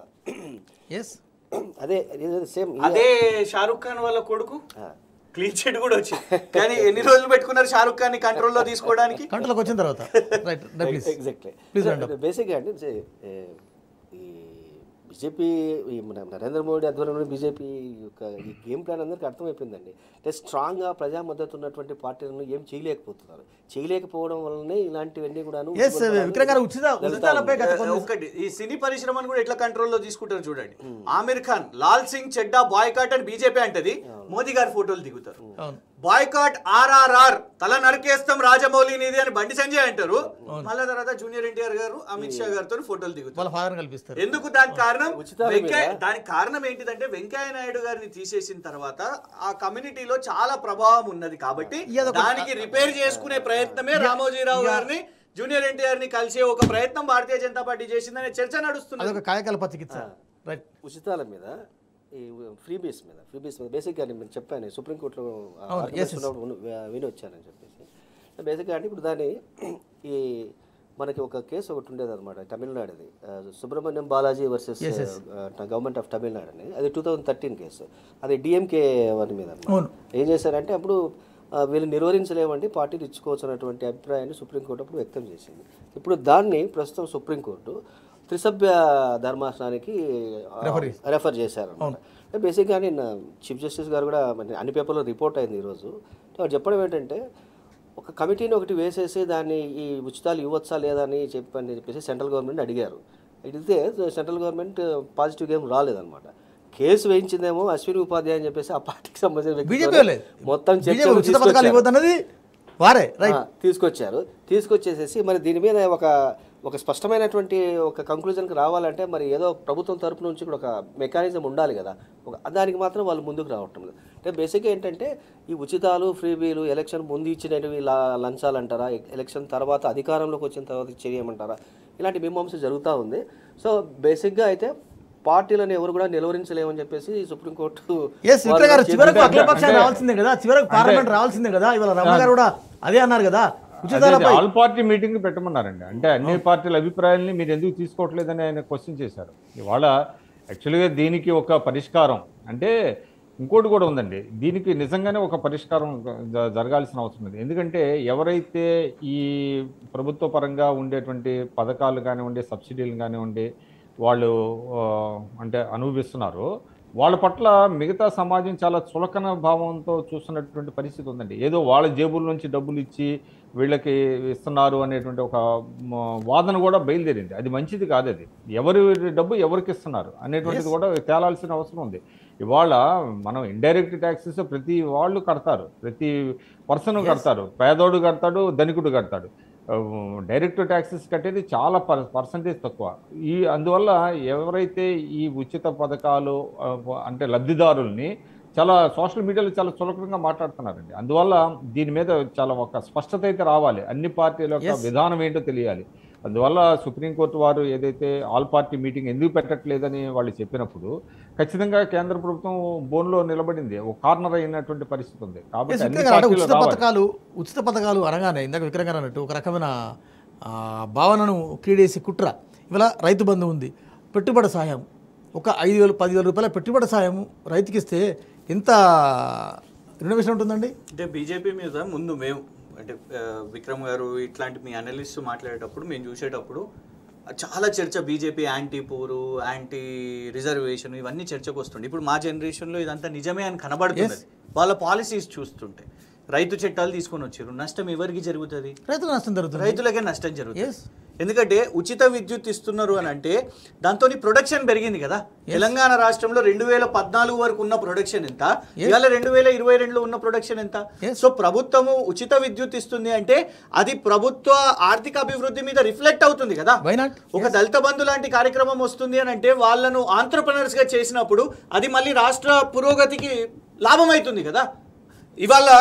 ఎస్ అదే సేమ్ అదే షారుఖ్ ఖాన్ వాళ్ళ కొడుకు క్లీన్ చిట్ కూడా వచ్చింది కానీ ఎన్ని రోజులు పెట్టుకున్నారు షారుఖ్ ఖాన్ కంట్రోల్లో తీసుకోవడానికి కంట్రోల్కి వచ్చిన తర్వాత right please exactly Please round up. బేసిక్గా అండి say, ఏ, ఈ బీజేపీ ఈ మన నరేంద్ర మోడీ ఆధ్వర్యంలో బీజేపీ యొక్క ఈ గేమ్ ప్లాన్ అందరికీ అర్థమైపోయిందండి అంటే స్ట్రాంగ్గా ప్రజా మద్దతు ఉన్నటువంటి పార్టీలను ఏం చేయలేకపోతున్నారు చేయలేకపోవడం వల్లనే ఇలాంటివన్నీ కూడాను ఎస్ విక్రమ్ గారు ఉచిత ఉచితాలపై గత కొన్ని ఒకటి ఈ సినీ పరిశ్రమను కూడా ఎట్లా కంట్రోల్లో తీసుకుంటారు చూడండి ఆమిర్ ఖాన్ లాల్ సింగ్ చెడ్డా బాయ్కాట్ అని బీజేపీ అంటది మోదీ గారి ఫోటోలు దిగుతారు అవును బాయ్కాట్ ఆర్ఆర్ఆర్ తల నరికేస్తాం రాజమౌళినిది అని బండి సంజయ్ అంటారు మళ్ళా తర్వాత జూనియర్ ఎన్టీఆర్ గారు అమిత్ షా గారితో ఫోటోలు దిగుతారు వాళ్ళ ఫాదర్ కల్పిస్తారు ఎందుకు దానికి కారణం ఉచితాల వెంకయ్య దానికి కారణం ఏంటిదంటే వెంకయ్య నాయుడు గారిని తీసేసిన తర్వాత ఆ కమ్యూనిటీలో చాలా ప్రభావం ఉన్నది కాబట్టి ఇదొక- దానికి రిపేర్ చేసుకునే ప్రయత్నమే రామోజీరావు గారిని జూనియర్ ఎన్టీఆర్ ని కలిసే ఒక ప్రయత్నం భారతీయ జనతా పార్టీ చేసిందనే చర్చ నడుస్తున్నది అదొక కాయకల్ప చికిత్స రైట్ ఉచితాల మీద ఈ ఫ్రీ బేస్ మీద ఫ్రీ బేస్ మీద బేసిక్గా నేను మీకు చెప్పాను సుప్రీంకోర్టులో అవును, yes, yes. ఉన్నప్పుడు విని- విని వచ్చానని చెప్పేసి బేసిక్గా అంటే ఇప్పుడు దాన్ని ఈ మనకి ఒక కేసు ఒకటి ఉండేది అనమాట తమిళనాడుది ఆ, Subramaniam Balaji versus government of Tamil Nadu అని అది టూ థౌజండ్ థర్టీన్ కేసు అది డిఎంకే వారి మీద అన్నమాట. అవును. ఏం చేశారంటే అప్పుడు ఆ, వీళ్ళు నిర్వహించలేమండి పార్టీలు ఇచ్చుకోవచ్చు అన్నటువంటి అభిప్రాయాన్ని సుప్రీంకోర్టు అప్పుడు వ్యక్తం చేసింది ఇప్పుడు దాన్ని ప్రస్తుతం సుప్రీంకోర్టు త్రిసభ్య ధర్మాసనానికి ఆ, రెఫర్ చేశారు బేసిక్గా నిన్న చీఫ్ జస్టిస్ గారు కూడా మరి అన్ని పేపర్లో రిపోర్ట్ అయింది ఈరోజు వారు చెప్పడం ఏంటంటే ఒక కమిటీని ఒకటి వేసేసి దాన్ని ఈ ఉచితాలు ఇవ్వచ్చా లేదా అని చెప్పని చెప్పేసి సెంట్రల్ గవర్నమెంట్ అడిగారు అడిగితే సెంట్రల్ గవర్నమెంట్ పాజిటివ్ గేమ్ రాలేదన్నమాట కేసు వేయించిందేమో అశ్విని ఉపాధ్యాయ అని చెప్పేసి ఆ పార్టీకి సంబంధించిన వ్యక్తి బీజేపీ వాళ్ళే మొత్తం బీజేపీ చర్చలు ఉచిత పథకాలు తీసుకొచ్చారు. ఇవ్వద్దన్నది వారే రైట్ ఆ, తీసుకొచ్చారు తీసుకొచ్చేసేసి మరి దీని మీద ఒక ఒక స్పష్టమైనటువంటి ఒక కంక్లూజన్కి రావాలంటే మరి ఏదో ప్రభుత్వం తరపు నుంచి కూడా ఒక మెకానిజం ఉండాలి కదా ఒక దానికి మాత్రం వాళ్ళు ముందుకు రావటం లేదు అంటే బేసిక్గా ఏంటంటే ఈ ఉచితాలు ఫ్రీబీలు ఎలక్షన్ ముందు ఇచ్చినవి లా- లంచాలు అంటారా ఎలక్షన్ తర్వాత అధికారంలోకి వచ్చిన తర్వాత చేయమంటారా ఇలాంటి మీమాంస జరుగుతూ ఉంది సో బేసిక్గా అయితే పార్టీలను ఎవరు కూడా నిలువరించలేమని చెప్పేసి సుప్రీంకోర్టు ఎస్ విక్రమ్ గారు చివరకు అఖిలపక్షాలు రావాల్సిందే కదా చివరకు పార్లమెంట్ రావాల్సిందే కదా ఇవాళ రమణ గారు కూడా అదే అన్నారు కదా ఉచితాలపై ఆల్ పార్టీ మీటింగ్ పెట్టమన్నారండి అంటే అన్ని పార్టీల అభిప్రాయాల్ని మీరు ఎందుకు తీసుకోవట్లేదని ఆయన క్వశ్చన్ చేశారు ఇవాళ యాక్చువల్గా దీనికి ఒక పరిష్కారం అంటే ఇంకోటి కూడా ఉందండి దీనికి నిజంగానే ఒక పరిష్కారం జ- జరగాల్సిన అవసరం ఉంది ఎందుకంటే ఎవరైతే ఈ ప్రభుత్వ పరంగా ఉండేటువంటి పథకాలు కానివ్వండి సబ్సిడీలు కానివ్వండి వాళ్ళు ఆ, అంటే అనుభవిస్తున్నారో వాళ్ళ పట్ల మిగతా సమాజం చాలా చులకన భావంతో చూస్తున్నటువంటి పరిస్థితి ఉందండి ఏదో వాళ్ళ జేబుల నుంచి డబ్బులు ఇచ్చి వీళ్ళకి ఇస్తున్నారు అనేటువంటి ఒక మ, వాదన కూడా బయలుదేరింది అది మంచిది కాదు అది ఎవరి డబ్బు ఎవరికి ఇస్తున్నారు అనేటువంటిది కూడా తేలాల్సిన అవసరం ఉంది ఇవాళ మనం ఇండైరెక్ట్ ట్యాక్సెస్ ప్రతి వాళ్ళు కడతారు ప్రతి పర్సన్ కడతారు పేదోడు కడతాడు ధనికుడు కడతాడు డైరెక్ట్ ట్యాక్సెస్ కట్టేది చాలా పర్సంటేజ్ తక్కువ ఈ అందువల్ల ఎవరైతే ఈ ఉచిత పథకాలు ఆ, అంటే లబ్ధిదారుల్ని చాలా సోషల్ మీడియాలో చాలా చులకనంగా మాట్లాడుతున్నారండి అందువల్ల దీని మీద చాలా ఒక స్పష్టత అయితే రావాలి అన్ని పార్టీల యొక్క విధానం ఏంటో తెలియాలి అందువల్ల సుప్రీంకోర్టు వారు ఏదైతే ఆల్ పార్టీ మీటింగ్ ఎందుకు పెట్టట్లేదని వాళ్ళు చెప్పినప్పుడు ఖచ్చితంగా కేంద్ర ప్రభుత్వం బోన్లో నిలబడింది ఒక కార్నర్ అయినటువంటి పరిస్థితి ఉంది కాబట్టి ఎస్ అన్ని విక్రమ్ గారు అంటే పార్టీలు ఉచిత రావాలి. పథకాలు ఉచిత పథకాలు అనగానే ఇందాక విక్రమ్ గారు అన్నట్టు ఒక రకమైన ఆ, భావనను క్రీడేసి కుట్ర ఇవాళ రైతు బంధు ఉంది పెట్టుబడి సాయం ఒక ఐదు వేలు పదివేల రూపాయల పెట్టుబడి సాయం రైతుకి ఇస్తే ఎంత రినోవేషన్ ఉంటుందండి అంటే బీజేపీ మీద ముందు మేము అంటే ఆ, విక్రమ్ గారు ఇట్లాంటి మీ అనలిస్ట్ మాట్లాడేటప్పుడు మేము చూసేటప్పుడు చాలా చర్చ బీజేపీ యాంటీ పూరు యాంటీ రిజర్వేషన్ ఇవన్నీ చర్చకు వస్తుండే ఇప్పుడు మా జనరేషన్లో ఇదంతా నిజమే అని కనబడుతుంది వాళ్ళ పాలసీస్ చూస్తుంటే రైతు చట్టాలు తీసుకొని వచ్చారు నష్టం ఎవరికి జరుగుతుంది రైతుకు నష్టం జరుగుతుంది రైతులకే నష్టం జరుగుతుంది Yes. ఎందుకంటే ఉచిత విద్యుత్ ఇస్తున్నారు అని అంటే దాంతో ప్రొడక్షన్ పెరిగింది కదా తెలంగాణ రాష్ట్రంలో రెండు వేల పద్నాలుగు వరకు ఉన్న ప్రొడక్షన్ ఎంత ఇవాళ రెండు వేల ఇరవై రెండులో ఉన్న ప్రొడక్షన్ ఎంత Yes. సో ప్రభుత్వము ఉచిత విద్యుత్ ఇస్తుంది అంటే అది ప్రభుత్వ ఆర్థిక అభివృద్ధి మీద రిఫ్లెక్ట్ అవుతుంది కదా వై నాట్ ఒక దళిత బంధు లాంటి కార్యక్రమం వస్తుంది అని అంటే వాళ్ళను ఆంటర్ప్రినర్స్ గా చేసినప్పుడు అది మళ్ళీ రాష్ట్ర పురోగతికి లాభం అవుతుంది కదా ఇవాళ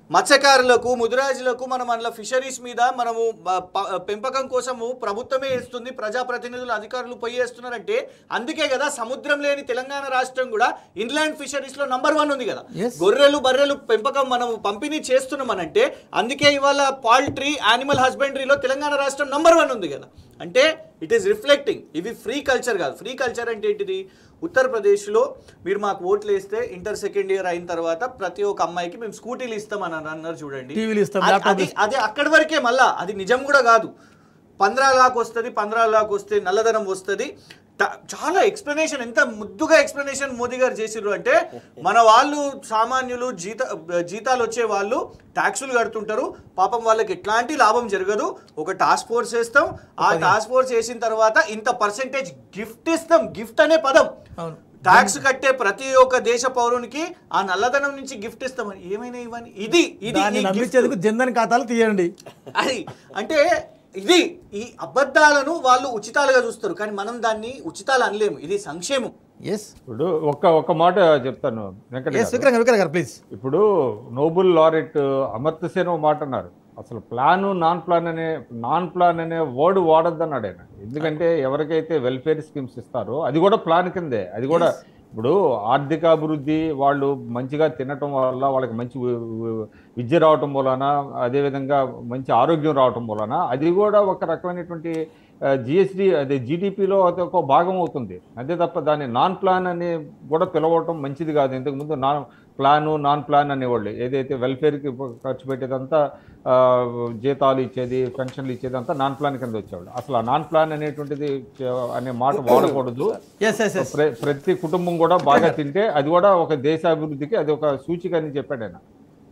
మత్స్యకారులకు ముదిరాజులకు మనం అందులో ఫిషరీస్ మీద మనము ప- ప- పెంపకం కోసము ప్రభుత్వమే ఇస్తుంది ప్రజాప్రతినిధులు అధికారులు పోయి వేస్తున్నారంటే అందుకే కదా సముద్రం లేని తెలంగాణ రాష్ట్రం కూడా ఇన్లాండ్ ఫిషరీస్ లో నంబర్ వన్ ఉంది కదా Yes. గొర్రెలు బర్రెలు పెంపకం మనం పంపిణీ చేస్తున్నామనంటే అందుకే ఇవాళ పాల్ట్రీ యానిమల్ హస్బెండరీలో తెలంగాణ రాష్ట్రం నంబర్ వన్ ఉంది కదా అంటే ఇట్ ఈస్ రిఫ్లెక్టింగ్ ఇవి ఫ్రీ కల్చర్ కాదు ఫ్రీ కల్చర్ అంటే ఏంటిది ఉత్తరప్రదేశ్లో మీరు మాకు ఓట్లు వేస్తే ఇంటర్ సెకండ్ ఇయర్ అయిన తర్వాత ప్రతి ఒక్క అమ్మాయికి మేము స్కూటీలు ఇస్తామని అన్నారు చూడండి టీవీలు ఇస్తాం, అది- ల్యాప్టాప్లు అది అదే అక్కడి వరకే మళ్ళా అది నిజం కూడా కాదు పంద్రా లాక్ వస్తుంది పంద్రా లాక్ వస్తే నల్లధనం వస్తుంది ట- చాలా ఎక్స్ప్లెనేషన్ ఎంత ముద్దుగా ఎక్స్ప్లెనేషన్ మోదీ గారు చేసిర్రు అంటే మన వాళ్ళు సామాన్యులు జీత జీతాలు వచ్చే వాళ్ళు ట్యాక్సులు కడుతుంటారు పాపం వాళ్ళకి ఎట్లాంటి లాభం జరగదు ఒక టాస్క్ ఫోర్స్ వేస్తాం ఆ టాస్క్ ఫోర్స్ వేసిన తర్వాత ఇంత పర్సెంటేజ్ గిఫ్ట్ ఇస్తాం గిఫ్ట్ అనే పదం అవును ట్యాక్స్ కట్టే ప్రతి ఒక్క దేశ పౌరునికి ఆ నల్లధనం నుంచి గిఫ్ట్ ఇస్తామని ఏమైనా ఇవ్వని ఇది ఇది దాన్ని ఈ gift. నమ్మించేందుకు జన్ధన్ ఖాతాలు తీయండి అది అంటే ఇది ఈ అబద్ధాలను వాళ్ళు ఉచితాలుగా చూస్తారు కానీ మనం దాన్ని ఉచితాలు అనలేము ఇది సంక్షేమం ఎస్ ఇప్పుడు ఒక్క ఒక్క మాట చెప్తాను వెంకట ఎస్ గారు. విక్రమ్ విక్రమ్ గారు ప్లీజ్ ఇప్పుడు నోబుల్ లారెట్ అమర్త్య సేన్ ఒక మాట అన్నారు అసలు ప్లాన్ నాన్ ప్లాన్ అనే నాన్ ప్లాన్ అనే వర్డ్ వాడొద్దన్నాడు ఆయన ఎందుకంటే ఎవరికైతే వెల్ఫేర్ స్కీమ్స్ ఇస్తారో అది కూడా ప్లాన్ కిందే అది కూడా ఇప్పుడు ఆర్థిక అభివృద్ధి వాళ్ళు మంచిగా తినటం వల్ల వాళ్ళకి మంచి వి- వి- విద్య రావటం వలన అదేవిధంగా మంచి ఆరోగ్యం రావటం వలన అది కూడా ఒక రకమైనటువంటి జిఎస్డి అదే జీడిపిలో అది ఒక భాగం అవుతుంది అంతే తప్ప దాన్ని నాన్ ప్లాన్ అని కూడా పిలవటం మంచిది కాదు ఇంతకుముందు నాన్ ప్లాను నాన్ ప్లాన్ అనేవాళ్ళు ఏదైతే వెల్ఫేర్కి ఖర్చు పెట్టేదంతా ఆ, జీతాలు ఇచ్చేది పెన్షన్లు ఇచ్చేది అంతా నాన్ ప్లాన్ కింద వచ్చేవాళ్ళు అసలు ఆ నాన్ ప్లాన్ అనేటువంటిది చ- అనే మాట వాడకూడదు ఎస్ ఎస్ ఎస్ ప్ర- ప్రతి కుటుంబం కూడా బాగా తింటే అది కూడా ఒక దేశ అభివృద్ధికి అది ఒక సూచిక అని చెప్పాడు ఆయన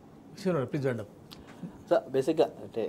ప్లీజ్ అండి సో బేసిక్గా అంటే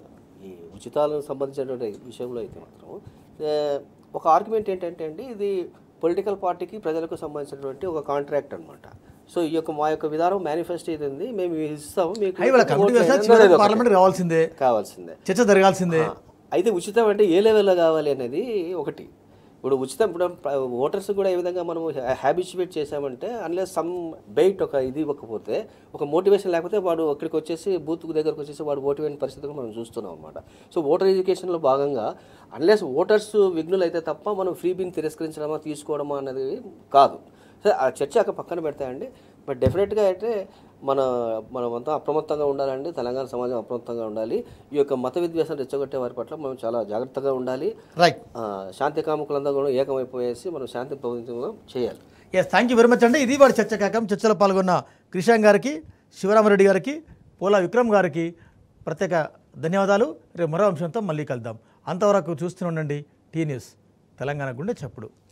ఈ ఉచితాలకు సంబంధించినటువంటి విషయంలో అయితే మాత్రం ఏ, ఒక ఆర్గ్యుమెంట్ ఏంటంటే అండి ఇది పొలిటికల్ పార్టీకి ప్రజలకు సంబంధించినటువంటి ఒక కాంట్రాక్ట్ అన్నమాట సో ఈ యొక్క మా యొక్క విధానం మేనిఫెస్టో ఇది ఉంది మేము ఇది ఇస్తాము మీకు అయ్యి వాళ్ళ కమిటీ ఓట్లు వేస్తే వేయండి చివరికి అనేది ఒకటి. పార్లమెంట్ రావాల్సిందే కావాల్సిందే చర్చ జరగాల్సిందే ఆ, అయితే ఉచితం అంటే ఏ లెవెల్లో కావాలి అనేది ఒకటి ఇప్పుడు ఉచితం ఇప్పుడు ఓటర్స్ కూడా ఏ విధంగా మనం హ్యాబిచువేట్ చేసామంటే అన్లెస్ సమ్ బెయిట్ ఒక ఇది ఇవ్వకపోతే ఒక మోటివేషన్ లేకపోతే వాడు అక్కడికి వచ్చేసి బూత్ దగ్గరకు వచ్చేసి వాడు మోటివేట్ పరిస్థితి కూడా మనం చూస్తున్నాం అనమాట సో ఓటర్ ఎడ్యుకేషన్లో భాగంగా అన్లెస్ ఓటర్స్ విఘ్నులు అయితే తప్ప మనం ఫ్రీ బిన్ తిరస్కరించడమా తీసుకోవడమా అనేది కాదు సో ఆ చర్చ అక్కడ పక్కన పెడతాయండి బట్ డెఫినెట్గా అయితే మన మనమంతా అప్రమత్తంగా ఉండాలండి తెలంగాణ సమాజం అప్రమత్తంగా ఉండాలి ఈ యొక్క మత విద్వేషం రెచ్చగొట్టే వారి పట్ల మనం చాలా జాగ్రత్తగా ఉండాలి రైట్ ఆ, శాంతి కాముకులందరూ కూడా ఏకమైపోయేసి మనం శాంతి ప్రభుత్వం చేయాలి yes thank you very much అండి ఇది వారి చర్చ కాకం చర్చలో పాల్గొన్న క్రిషాంగ్ గారికి శివరామరెడ్డి గారికి పోలా విక్రమ్ గారికి ప్రత్యేక ధన్యవాదాలు రేపు మరో అంశంతో మళ్ళీ కలుద్దాం అంతవరకు చూస్తూనే ఉండండి టీ న్యూస్ తెలంగాణ గుండె చప్పుడు